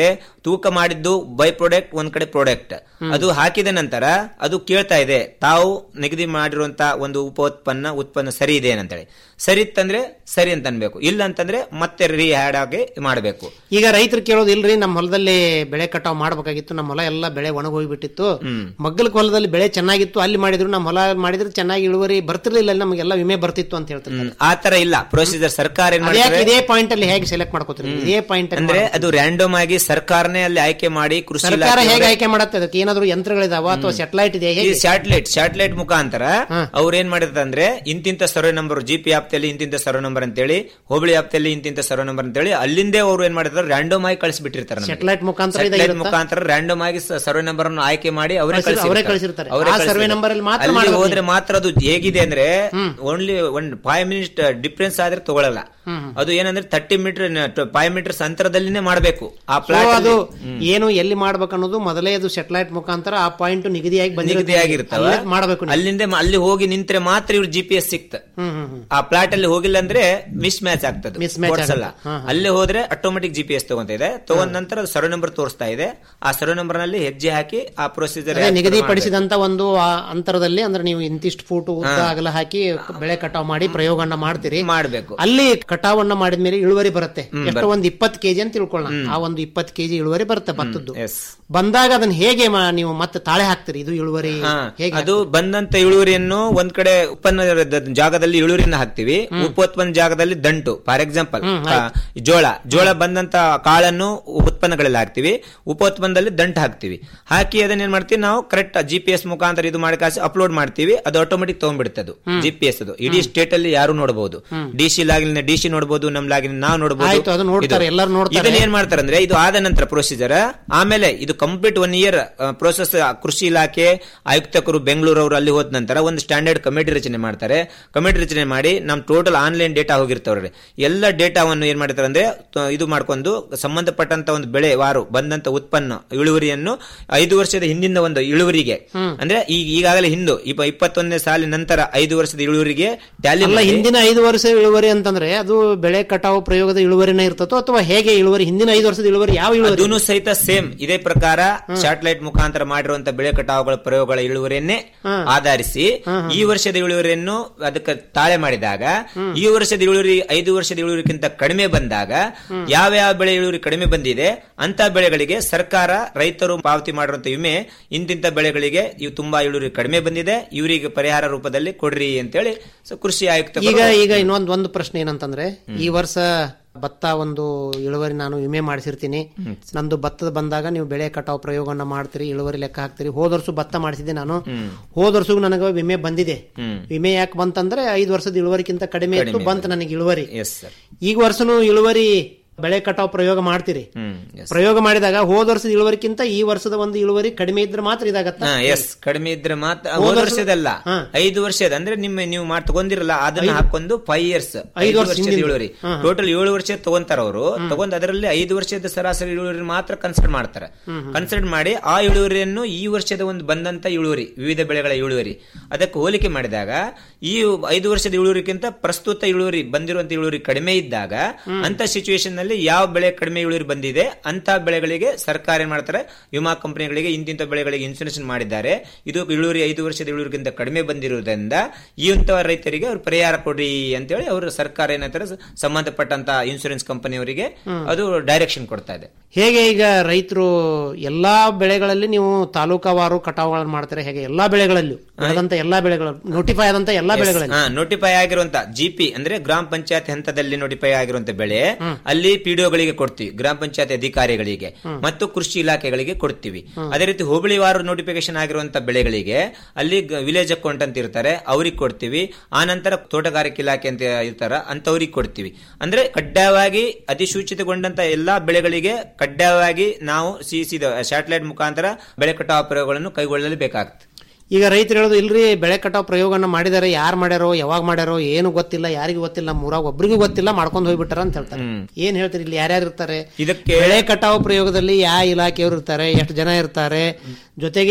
B: ತೂಕ ಮಾಡಿದ್ದು ಬೈ ಪ್ರಾಡಕ್ಟ್ ಒಂದ್ ಕಡೆ ಪ್ರಾಡಕ್ಟ್ ಅದು ಹಾಕಿದ ನಂತರ ಅದು ಕೇಳ್ತಾ ಇದೆ ತಾವು ನಿಗದಿ ಮಾಡಿರುವಂತ ಒಂದು ಉಪೋತ್ಪನ್ನ ಉತ್ಪನ್ನ ಸರಿ ಇದೆ ಅಂತೇಳಿ ಸರಿ ಇತ್ತಂದ್ರೆ ಸರಿ ಅಂತ ಅನ್ಬೇಕು ಇಲ್ಲ ಅಂತಂದ್ರೆ ಮತ್ತೆ ರೀ ಆಡ್ ಆಗಿ ಮಾಡಬೇಕು
K: ಈಗ ರೈತರು ಕೇಳೋದು ಇಲ್ರಿ ನಮ್ಮ ಹೊಲದಲ್ಲಿ ಬೆಳೆ ಕಟಾವ್ ಮಾಡ್ಬೇಕಾಗಿತ್ತು ನಮ್ಮ ಹೊಲ ಎಲ್ಲ ಬೆಳೆ ಒಣಗೋಗ್ಬಿಟ್ಟಿತ್ತು ಮಗ್ಗಲ ಹೊಲದಲ್ಲಿ ಬೆಳೆ ಚೆನ್ನಾಗಿತ್ತು ಅಲ್ಲಿ ಮಾಡಿದ್ರು ನಮ್ಮ ಹೊಲ ಮಾಡಿದ್ರೆ ಚೆನ್ನಾಗಿ ಇಳುವರಿ ಬರ್ತಿರ್ಲಿಲ್ಲ ಅಲ್ಲಿ ನಮಗೆಲ್ಲ ವಿಮೆ ಬರ್ತಿತ್ತು ಅಂತ ಹೇಳ್ತಾರೆ
B: ಆ ತರ ಇಲ್ಲ ಪ್ರೊಸೀಜರ್ ಸರ್ಕಾರ ಏನ್
K: ಅದ್ಯಾಕೆ
B: ಮಾಡ್ತಾರೆ
K: ಇದೇ ಪಾಯಿಂಟ್ ಅಲ್ಲಿ ಹೇಗೆ ಸೆಲೆಕ್ಟ್ ಮಾಡ್ಕೋತೀರಿ ಇದೇ ಪಾಯಿಂಟ್
B: ಅಂದ್ರೆ ಅದು ರ್ಯಾಂಡಮ್ ಆಗಿ ಸರ್ಕಾರನೇ ಅಲ್ಲಿ ಆಯ್ಕೆ ಮಾಡಿ ಕೃಷಿ
K: ಸರ್ಕಾರ
B: ಇಲಾಖೆಯವರೇ-
K: ಹೇಗೆ ಆಯ್ಕೆ ಮಾಡತ್ತೆ ಅದಕ್ಕೆ ಏನಾದ್ರು ಯಂತ್ರಗಳಿದಾವ ಅಥವಾ ಸೆಟಲೈಟ್ ಇದೆ
B: ಈ
K: ಹೇಗೆ
B: ಸ್ಯಾಟಲೈಟ್ ಸ್ಯಾಟಲೈಟ್ ಮುಖಾಂತರ ಅವ್ರು ಏನ್ ಮಾಡಿರ್ತಾರೆ ಅಂದ್ರೆ ಇಂತಿಂತ ಸರ್ವೆ ನಂಬರ್ ಜಿ ಪಿ ವ್ಯಾಪ್ತಿಯಲ್ಲಿ ಇಂತಿಂತ ಸರ್ವೆ ನಂಬರ್ ಅಂತೇಳಿ ಹೋಬಳಿ ವ್ಯಾಪ್ತಿಯಲ್ಲಿ ಇಂತಿಂತ ಸರ್ವೆ ನಂಬರ್ ಅಂತೇಳಿ ಅಲ್ಲಿಂದೇ ಅವ್ರು ಏನ್ ಮಾಡಿರ್ತಾರೆ ರ್ಯಾಂಡಮ್ ಆಗಿ ಕಳಿಸ್ಬಿಟ್ಟಿರ್ತಾರೆ ನಮ್ಗೆ.
K: Satellite ಮುಖಾಂತರ ಇದು
B: Satellite
K: ಇರುತ್ತಾ?
B: ಮುಖಾಂತರ ರ್ಯಾಂಡಮ್ ಆಗಿ ಸರ್ವೆ ನಂಬರ್ ಅನ್ನು ಆಯ್ಕೆ ಮಾಡಿ ಅವರೇ
K: ಕಳ್ಸಿ- ಅವರೇ ಕಳಿಸಿರ್ತಾರೆ. ಆ survey number ಅಲ್ಲಿ ಮಾತ್ರ
B: ಅಲ್ಲಿ
K: ಮಾಡ್ಬೇಕು
B: ಹೋದ್ರೆ ಮಾತ್ರ ಅದು ಹೇಗಿದೆ ಅಂದ್ರೆ ಓನ್ಲಿ ಒಂದ್ ಫೈವ್ ಮಿನಿಟ್ ಡಿಫ್ರೆನ್ಸ್ ಆದ್ರೆ ತಗೊಳಲ್ಲ ಅದು ಏನಂದ್ರೆ ತರ್ಟಿ ಮೀಟರ್ ಫೈವ್ ಮೀಟರ್ಸ್ ಅಂತರದಲ್ಲಿನೇ ಮಾಡಬೇಕು ಆ
K: So
B: ಪ್ಲಾಟ್
K: ಅದು ಏನು ಎಲ್ಲಿ ಮಾಡ್ಬೇಕು ಅನ್ನೋದು ಮೊದಲೇ ಅದು ಸೆಟಲೈಟ್ ಮುಖಾಂತರ ಆ ಪಾಯಿಂಟ್ ನಿಗದಿಯಾಗಿ ಬಂದಿರುತ್ತೆ.
B: ನಿಗದಿಯಾಗಿರ್ತಾವ
K: ಅಲ್ಲೇ ಮಾಡ್ಬೇಕು ನೀವು.
B: ಅಲ್ಲಿಂದ ಮ- ಅಲ್ಲಿ ಹೋಗಿ ನಿಂತ್ರೆ ಮಾತ್ರ ಇವ್ರು ಜಿ ಪಿ ಎಸ್ ಸಿಕ್ತ
K: ಹ್ಮ್ ಹ್ಮ್ ಹ್ಮ್.
B: ಆ ಪ್ಲಾಟ್ ಅಲ್ಲಿ ಹೋಗಿಲ್ಲ ಅಂದ್ರೆ ಮಿಸ್ ಮ್ಯಾಚ್ ಆಗ್ತದೆ
K: Mismatch
B: ಓಡ್ಸಲ್ಲ.
K: ಆಗುತ್ತೆ. ಹಾ, ಹಾ.
B: ಅಲ್ಲಿ ಹೋದ್ರೆ ಆಟೋಮೆಟಿಕ್ ಜಿ ಪಿ ಎಸ್ ತಗೊಂತ ಇದೆ ತಗೊಂಡ ನಂತರ ಅದು ಸರ್ವೆ ನಂಬರ್ ತೋರಿಸ್ತಾ ಇದೆ ಆ ಸರ್ವೆ ನಂಬರ್ ನಲ್ಲಿ ಹೆಜ್ಜೆ ಹಾಕಿ ಆ ಪ್ರೊಸೀಜರ್
K: ಅದೇ ನಿಗದಿಪಡಿಸಿದಂತ ಒಂದು ಆ ಅಂತರದಲ್ಲಿ ಅಂದ್ರೆ ನೀವು ಇಂತಿಷ್ಟು ಫೂಟ್ ಉದ್ದ ಅಗಲ ಹಾಕಿ ಬೆಳೆ ಕಟಾವ್ ಮಾಡಿ ಪ್ರಯೋಗವನ್ನ ಮಾಡ್ತೀರಿ
B: ಮಾಡ್ಬೇಕು
K: ಅಲ್ಲಿ ಕಟಾವನ್ನ ಮಾಡಿದ್ಮೇಲೆ ಇಳುವರಿ ಬರುತ್ತೆ
B: ಹ್ಮ್,
K: ಎಷ್ಟು
B: ಬರುತ್ತೆ.
K: ಒಂದು ಇಪ್ಪತ್ತು ಕೆಜಿ ಅಂತ ತಿಳ್ಕೊಳ್ಳೋಣ ಆ ಒಂದು ಇಪ್ಪತ್ತು ಕೆಜಿ ಇಳುವರಿ ಬರುತ್ತೆ ಭತ್ತದ್ದು
B: ಎಸ್
K: ಬಂದಾಗ ಅದನ್ನ ಹೇಗೆ ಮಾ- ನೀವು ಮತ್ತೆ ತಾಳೆ ಹಾಕ್ತೀರಿ ಇದು ಇಳುವರಿ ಹೇಗೆ
B: ಅದು ಬಂದಂತ ಇಳುವರಿಯನ್ನು ಒಂದ್ ಕಡೆ ಉತ್ಪನ್ನ ಜಾಗದಲ್ಲಿ ಇಳುವರಿನ ಹಾಕ್ತಿವಿ ಉಪೋತ್ಪನ್ನ ಜಾಗದಲ್ಲಿ ದಂಟು ಫಾರ್ ಎಕ್ಸಾಂಪಲ್ ಜೋಳ ಜೋಳ ಬಂದಂತ ಕಾಳನ್ನು ಉತ್ಪನ್ನಗಳಲ್ಲಿ ಹಾಕ್ತಿವಿ ಉಪೋತ್ಪನ್ನದಲ್ಲಿ ದಂಟು ಹಾಕ್ತಿವಿ ಹಾಕಿ ಅದನ್ನ ಏನ್ ಮಾಡ್ತೀವಿ ನಾವು ಕರೆಕ್ಟ್ ಜಿ ಪಿ ಎಸ್ ಮುಖಾಂತರ ಇದು ಮಾಡಿ ಕಾಸಿ ಅಪ್ಲೋಡ್ ಮಾಡ್ತೀವಿ ಅದು ಆಟೋಮೆಟಿಕ್ ತಗೊಂಡ್ಬಿಡುತ್ತೆ ಅದು ಜಿ ಪಿ ಎಸ್ ಅದು ಇಡೀ ಸ್ಟೇಟ್ ಅಲ್ಲಿ ಯಾರು ನೋಡಬಹುದು ಡಿ ಸಿ ಲಾಗಿನ ಡಿ ಸಿ ನೋಡಬಹುದು ನಮ್ ಲಾಗಿನ ನಾವು
K: ಆಯ್ತು, ಅದು ನೋಡ್ತಾರೆ,
B: ಇದು.
K: ಎಲ್ಲರೂ ನೋಡ್ತಾರೆ.
B: ಇದನ್ನ ಏನ್ ಮಾಡ್ತಾರೆ ಅಂದ್ರೆ ಇದು ಆದ ನಂತರ ಪ್ರೊಸೀಜರ್ ಆಮೇಲೆ ಇದು ಕಂಪ್ಲೀಟ್ ಒನ್ ಇಯರ್ ಪ್ರೋಸೆಸ್ ಕೃಷಿ ಇಲಾಖೆ ಆಯುಕ್ತಕರು ಬೆಂಗಳೂರು ಅವರು ಅಲ್ಲಿ ಹೋದ ನಂತರ ಒಂದು ಸ್ಟ್ಯಾಂಡರ್ಡ್ ಕಮಿಟಿ ರಚನೆ ಮಾಡ್ತಾರೆ ಕಮಿಟಿ ರಚನೆ ಮಾಡಿ ನಮ್ ಟೋಟಲ್ ಆನ್ಲೈನ್ ಡೇಟಾ ಹೋಗಿರ್ತಾವ್ರಿ ಎಲ್ಲ ಡೇಟಾವನ್ನು ಏನ್ ಮಾಡ್ತಾರೆ ಅಂದ್ರೆ ತ- ಇದು ಮಾಡ್ಕೊಂಡು ಸಂಬಂಧಪಟ್ಟಂತ ಒಂದು ಬೆಳೆ ವಾರು ಬಂದಂತ ಉತ್ಪನ್ನ ಇಳುವರಿಯನ್ನು ಐದು ವರ್ಷದ ಹಿಂದಿನ ಒಂದು ಇಳುವರಿಗೆ ಅಂದ್ರೆ ಈಗ ಈಗಾಗಲೇ ಹಿಂದು ಇಪ್ಪ ಇಪ್ಪತ್ತೊಂದನೇ ಸಾಲಿನ ನಂತರ ಐದು ವರ್ಷದ ಇಳುವರಿಗೆ ಟ್ಯಾಲಿ
K: ಅಲ್ಲ ಹಿಂದಿನ ಐದು ವರ್ಷ ಇಳುವರಿ ಅಂತಂದ್ರೆ ಅದು ಬೆಳೆ ಕಟಾವು ಪ್ರಯೋಗದ ಇಳುವರಿನ ಇರ್ತತೋ ಅಥವಾ ಹೇಗೆ ಇಳುವರಿ ಹಿಂದಿನ ಐದು ವರ್ಷದ ಇಳುವರಿ ಯಾವ ಇಳುವರಿ
B: ಅದೂನು ಸಹಿತ ಸೇಮ್ ಇದೇ ಪ್ರಕಾರ ಸ್ಯಾಟಲೈಟ್ ಮುಖಾಂತರ ಮಾಡಿರುವಂತ ಬೆಳೆ ಕಟಾವುಗಳ ಪ್ರಯೋಗಗಳ ಇಳುವರಿಯನ್ನೇ ಆಧರಿಸಿ ಈ ವರ್ಷದ ಇಳುವರಿಯನ್ನು ಅದಕ್ಕೆ ತಾಳೆ ಮಾಡಿದಾಗ ಈ ವರ್ಷದ ಇಳುವರಿ ಐದು ವರ್ಷದ ಇಳುವರಿಗಿಂತ ಕಡಿಮೆ ಬಂದಾಗ ಯಾವ ಯಾವ ಬೆಳೆ ಇಳುವರಿ ಕಡಿಮೆ ಬಂದಿದೆ ಅಂತ ಬೆಳೆಗಳಿಗೆ ಸರ್ಕಾರ ರೈತರು ಪಾವತಿ ಮಾಡಿರುವಂತ ವಿಮೆ ಇಂತಿಂತ ಬೆಳೆಗಳಿಗೆ ಇವು ತುಂಬಾ ಇಳುವರಿ ಕಡಿಮೆ ಬಂದಿದೆ ಇವರಿಗೆ ಪರಿಹಾರ ರೂಪದಲ್ಲಿ ಕೊಡ್ರಿ ಅಂತೇಳಿ ಸೊ ಕೃಷಿ ಆಯುಕ್ತ
K: ಈಗ ಈಗ ಇನ್ನೊಂದ್ ಒಂದು ಪ್ರಶ್ನೆ ಏನಂತಂದ್ರೆ ಈ ವರ್ಷ ಭತ್ತ ಒಂದು ಇಳುವರಿ ನಾನು ವಿಮೆ ಮಾಡಿಸಿರ್ತೀನಿ ನಂದು ಭತ್ತದ ಬಂದಾಗ ನೀವು ಬೆಳೆ ಕಟಾವು ಪ್ರಯೋಗವನ್ನ ಮಾಡ್ತೀರಿ ಇಳುವರಿ ಲೆಕ್ಕ ಹಾಕ್ತೀರಿ ಹೋದ ವರ್ಷ ಭತ್ತ ಮಾಡಿಸಿದ್ದೆ ನಾನು ಹೋದ ವರ್ಷಗೂ ನನಗೆ ವಿಮೆ ಬಂದಿದೆ ವಿಮೆ ಯಾಕೆ ಬಂತಂದ್ರೆ ಐದು ವರ್ಷದ ಇಳುವರಿಗಿಂತ ಕಡಿಮೆ ಇತ್ತು
B: ಕಡಿಮೆ
K: ಬಂತ ನನಗೆ ಇಳುವರಿ
B: ಎಸ್ ಸರ್
K: ಈಗ ವರ್ಷನೂ ಇಳುವರಿ ಬೆಳೆ ಕಟಾವು ಪ್ರಯೋಗ ಮಾಡ್ತೀರಿ
B: ಹ್ಮ್ yes.
K: ಪ್ರಯೋಗ ಮಾಡಿದಾಗ ಹೋದ ವರ್ಷದ ಇಳುವರಿಗಿಂತ ಈ ವರ್ಷದ ಒಂದು ಇಳುವರಿ ಕಡಿಮೆ ಇದ್ರೆ ಮಾತ್ರ ಇದಾಗತ್ತ
B: ಎಸ್ ಕಡಿಮೆ ಇದ್ರೆ ಮಾತ್ರ
K: ಹೋದ
B: ಹೋದ
K: ವರ್ಷ-
B: ವರ್ಷದಲ್ಲ
K: ಹಾ.
B: ಐದು ವರ್ಷದ ಅಂದ್ರೆ ನಿಮ್ಮ ನೀವು ಮಾಡಿ ತಗೊಂಡಿರಲ್ಲ ಅದನ್ನ ಹಾಕೊಂಡು ಫೈವ್ ಇಯರ್ಸ್
K: ಐದು
B: ಐದು
K: ವರ್ಷ
B: ವರ್ಷದ
K: ಹಿಂದಿಂದು.
B: ಇಳುವರಿ
K: ಹಾ.
B: ಟೋಟಲ್ ಏಳು ವರ್ಷ ತಗೊಂತಾರ ಅವರು ತಗೊಂಡ್ ಅದರಲ್ಲಿ ಐದು ವರ್ಷದ ಸರಾಸರಿ ಇಳುವರಿ ಮಾತ್ರ ಕನ್ಸಿಡರ್ ಮಾಡ್ತಾರೆ ಕನ್ಸಿಡರ್ ಮಾಡಿ ಆ ಇಳುವರಿಯನ್ನು ಈ ವರ್ಷದ ಒಂದು ಬಂದಂತ ಇಳುವರಿ ವಿವಿಧ ಬೆಳೆಗಳ ಇಳುವರಿ ಅದಕ್ಕೆ ಹೋಲಿಕೆ ಮಾಡಿದಾಗ ಈ ಐದು ವರ್ಷದ ಇಳುವರಿಗಿಂತ ಪ್ರಸ್ತುತ ಇಳುವರಿ ಬಂದಿರುವಂತ ಇಳುವರಿ ಕಡಿಮೆ ಇದ್ದಾಗ ಅಂತ ಸಿಚುವೇಶನ್ ನಲ್ಲಿ ಯಾವ ಬೆಳೆ ಕಡಿಮೆ ಇಳುವರಿ ಬಂದಿದೆ ಅಂತ ಬೆಳೆಗಳಿಗೆ ಸರ್ಕಾರ ಏನ್ ಮಾಡ್ತಾರೆ ವಿಮಾ ಕಂಪನಿಗಳಿಗೆ ಇಂತಿಂತ ಬೆಳೆಗಳಿಗೆ ಇನ್ಸೂರೆನ್ಸ್ ಮಾಡಿದ್ದಾರೆ ಇದು ಇಳುವರಿ ಐದು ವರ್ಷದ ಇಳುವರಿಗಿಂತ ಕಡಿಮೆ ಬಂದಿರುವುದರಿಂದ ಈ ಇಂಥ ರೈತರಿಗೆ ಅವ್ರು ಪರಿಹಾರ ಕೊಡ್ರಿ ಅಂತೇಳಿ ಅವರು ಸರ್ಕಾರ ಏನಂತಾರೆ ಸಂಬಂಧಪಟ್ಟಂತ ಇನ್ಸೂರೆನ್ಸ್ ಕಂಪನಿಯವರಿಗೆ ಅದು ಡೈರೆಕ್ಷನ್ ಕೊಡ್ತಾ ಇದೆ
K: ಹೇಗೆ ಈಗ ರೈತರು ಎಲ್ಲಾ ಬೆಳೆಗಳಲ್ಲಿ ನೀವು ತಾಲೂಕಾವಾರು ಕಟಾವುಗಳನ್ನು ಮಾಡ್ತಾರೆ ಹೇಗೆ ಎಲ್ಲಾ ಬೆಳೆಗಳಲ್ಲೂ ಬೆಳೆದಂತ ಎಲ್ಲಾ ಬೆಳೆಗಳು ನೋಟಿಫೈ ಆದಂತ ಎಲ್ಲಾ ಬೆಳೆಗಳಲ್ಲಿ
B: ನೋಟಿಫೈ ಆಗಿರುವಂತ ಜಿಪಿ ಅಂದ್ರೆ ಗ್ರಾಮ ಪಂಚಾಯತ್ ಹಂತದಲ್ಲಿ ನೋಟಿಫೈ ಆಗಿರುವಂತ ಬೆಳೆ ಅಲ್ಲಿ ಪಿಡಿಒಗಳಿಗೆ ಕೊಡ್ತೀವಿ ಗ್ರಾಮ ಪಂಚಾಯತ್ ಅಧಿಕಾರಿಗಳಿಗೆ ಮತ್ತು ಕೃಷಿ ಇಲಾಖೆಗಳಿಗೆ ಕೊಡ್ತೀವಿ ಅದೇ ರೀತಿ ಹೋಬಳಿ ವಾರ ನೋಟಿಫಿಕೇಶನ್ ಆಗಿರುವಂತ ಬೆಳೆಗಳಿಗೆ ಅಲ್ಲಿ ವಿಲೇಜ್ ಅಕೌಂಟ್ ಅಂತ ಇರ್ತಾರೆ ಅವ್ರಿಗೆ ಕೊಡ್ತೀವಿ ಆ ನಂತರ ತೋಟಗಾರಿಕೆ ಇಲಾಖೆ ಅಂತ ಇರ್ತಾರ ಅಂತವ್ರಿಗೆ ಕೊಡ್ತೀವಿ ಅಂದ್ರೆ ಕಡ್ಡಾಯವಾಗಿ ಅಧಿಸೂಚಿತಗೊಂಡಂತ ಎಲ್ಲಾ ಬೆಳೆಗಳಿಗೆ ಕಡ್ಡಾಯವಾಗಿ ನಾವು ಸಿಸಿದ ಸ್ಯಾಟಲೈಟ್ ಮುಖಾಂತರ ಬೆಳೆ ಕಟಾವು ಪ್ರಯೋಗಗಳನ್ನು ಕೈಗೊಳ್ಳಲೇಬೇಕಾಗ್ತದೆ
K: ಈಗ ರೈತರು ಹೇಳೋದು ಇಲ್ರಿ ಬೆಳೆ ಕಟಾವು ಪ್ರಯೋಗನ ಮಾಡಿದಾರೆ ಯಾರು ಮಾಡ್ಯಾರೋ ಯಾವಾಗ ಮಾಡ್ಯಾರೋ ಏನು ಗೊತ್ತಿಲ್ಲ ಯಾರಿಗೂ ಗೊತ್ತಿಲ್ಲ ನಮ್ಮ ಊರಾಗ ಒಬ್ರಿಗೂ ಗೊತ್ತಿಲ್ಲ ಮಾಡ್ಕೊಂಡು ಹೋಗ್ಬಿಟ್ಟಾರ ಅಂತ ಹೇಳ್ತಾರೆ ಏನ್ ಹೇಳ್ತೀರಿ ಇಲ್ಲಿ ಯಾರ್ಯಾರು ಇರ್ತಾರೆ
B: ಇದಕ್ಕೆ
K: ಬೆಳೆ ಕಟಾವು ಪ್ರಯೋಗದಲ್ಲಿ ಯಾವ ಇಲಾಖೆಯವರು ಇರ್ತಾರೆ ಎಷ್ಟು ಜನ ಇರ್ತಾರೆ ಜೊತೆಗೆ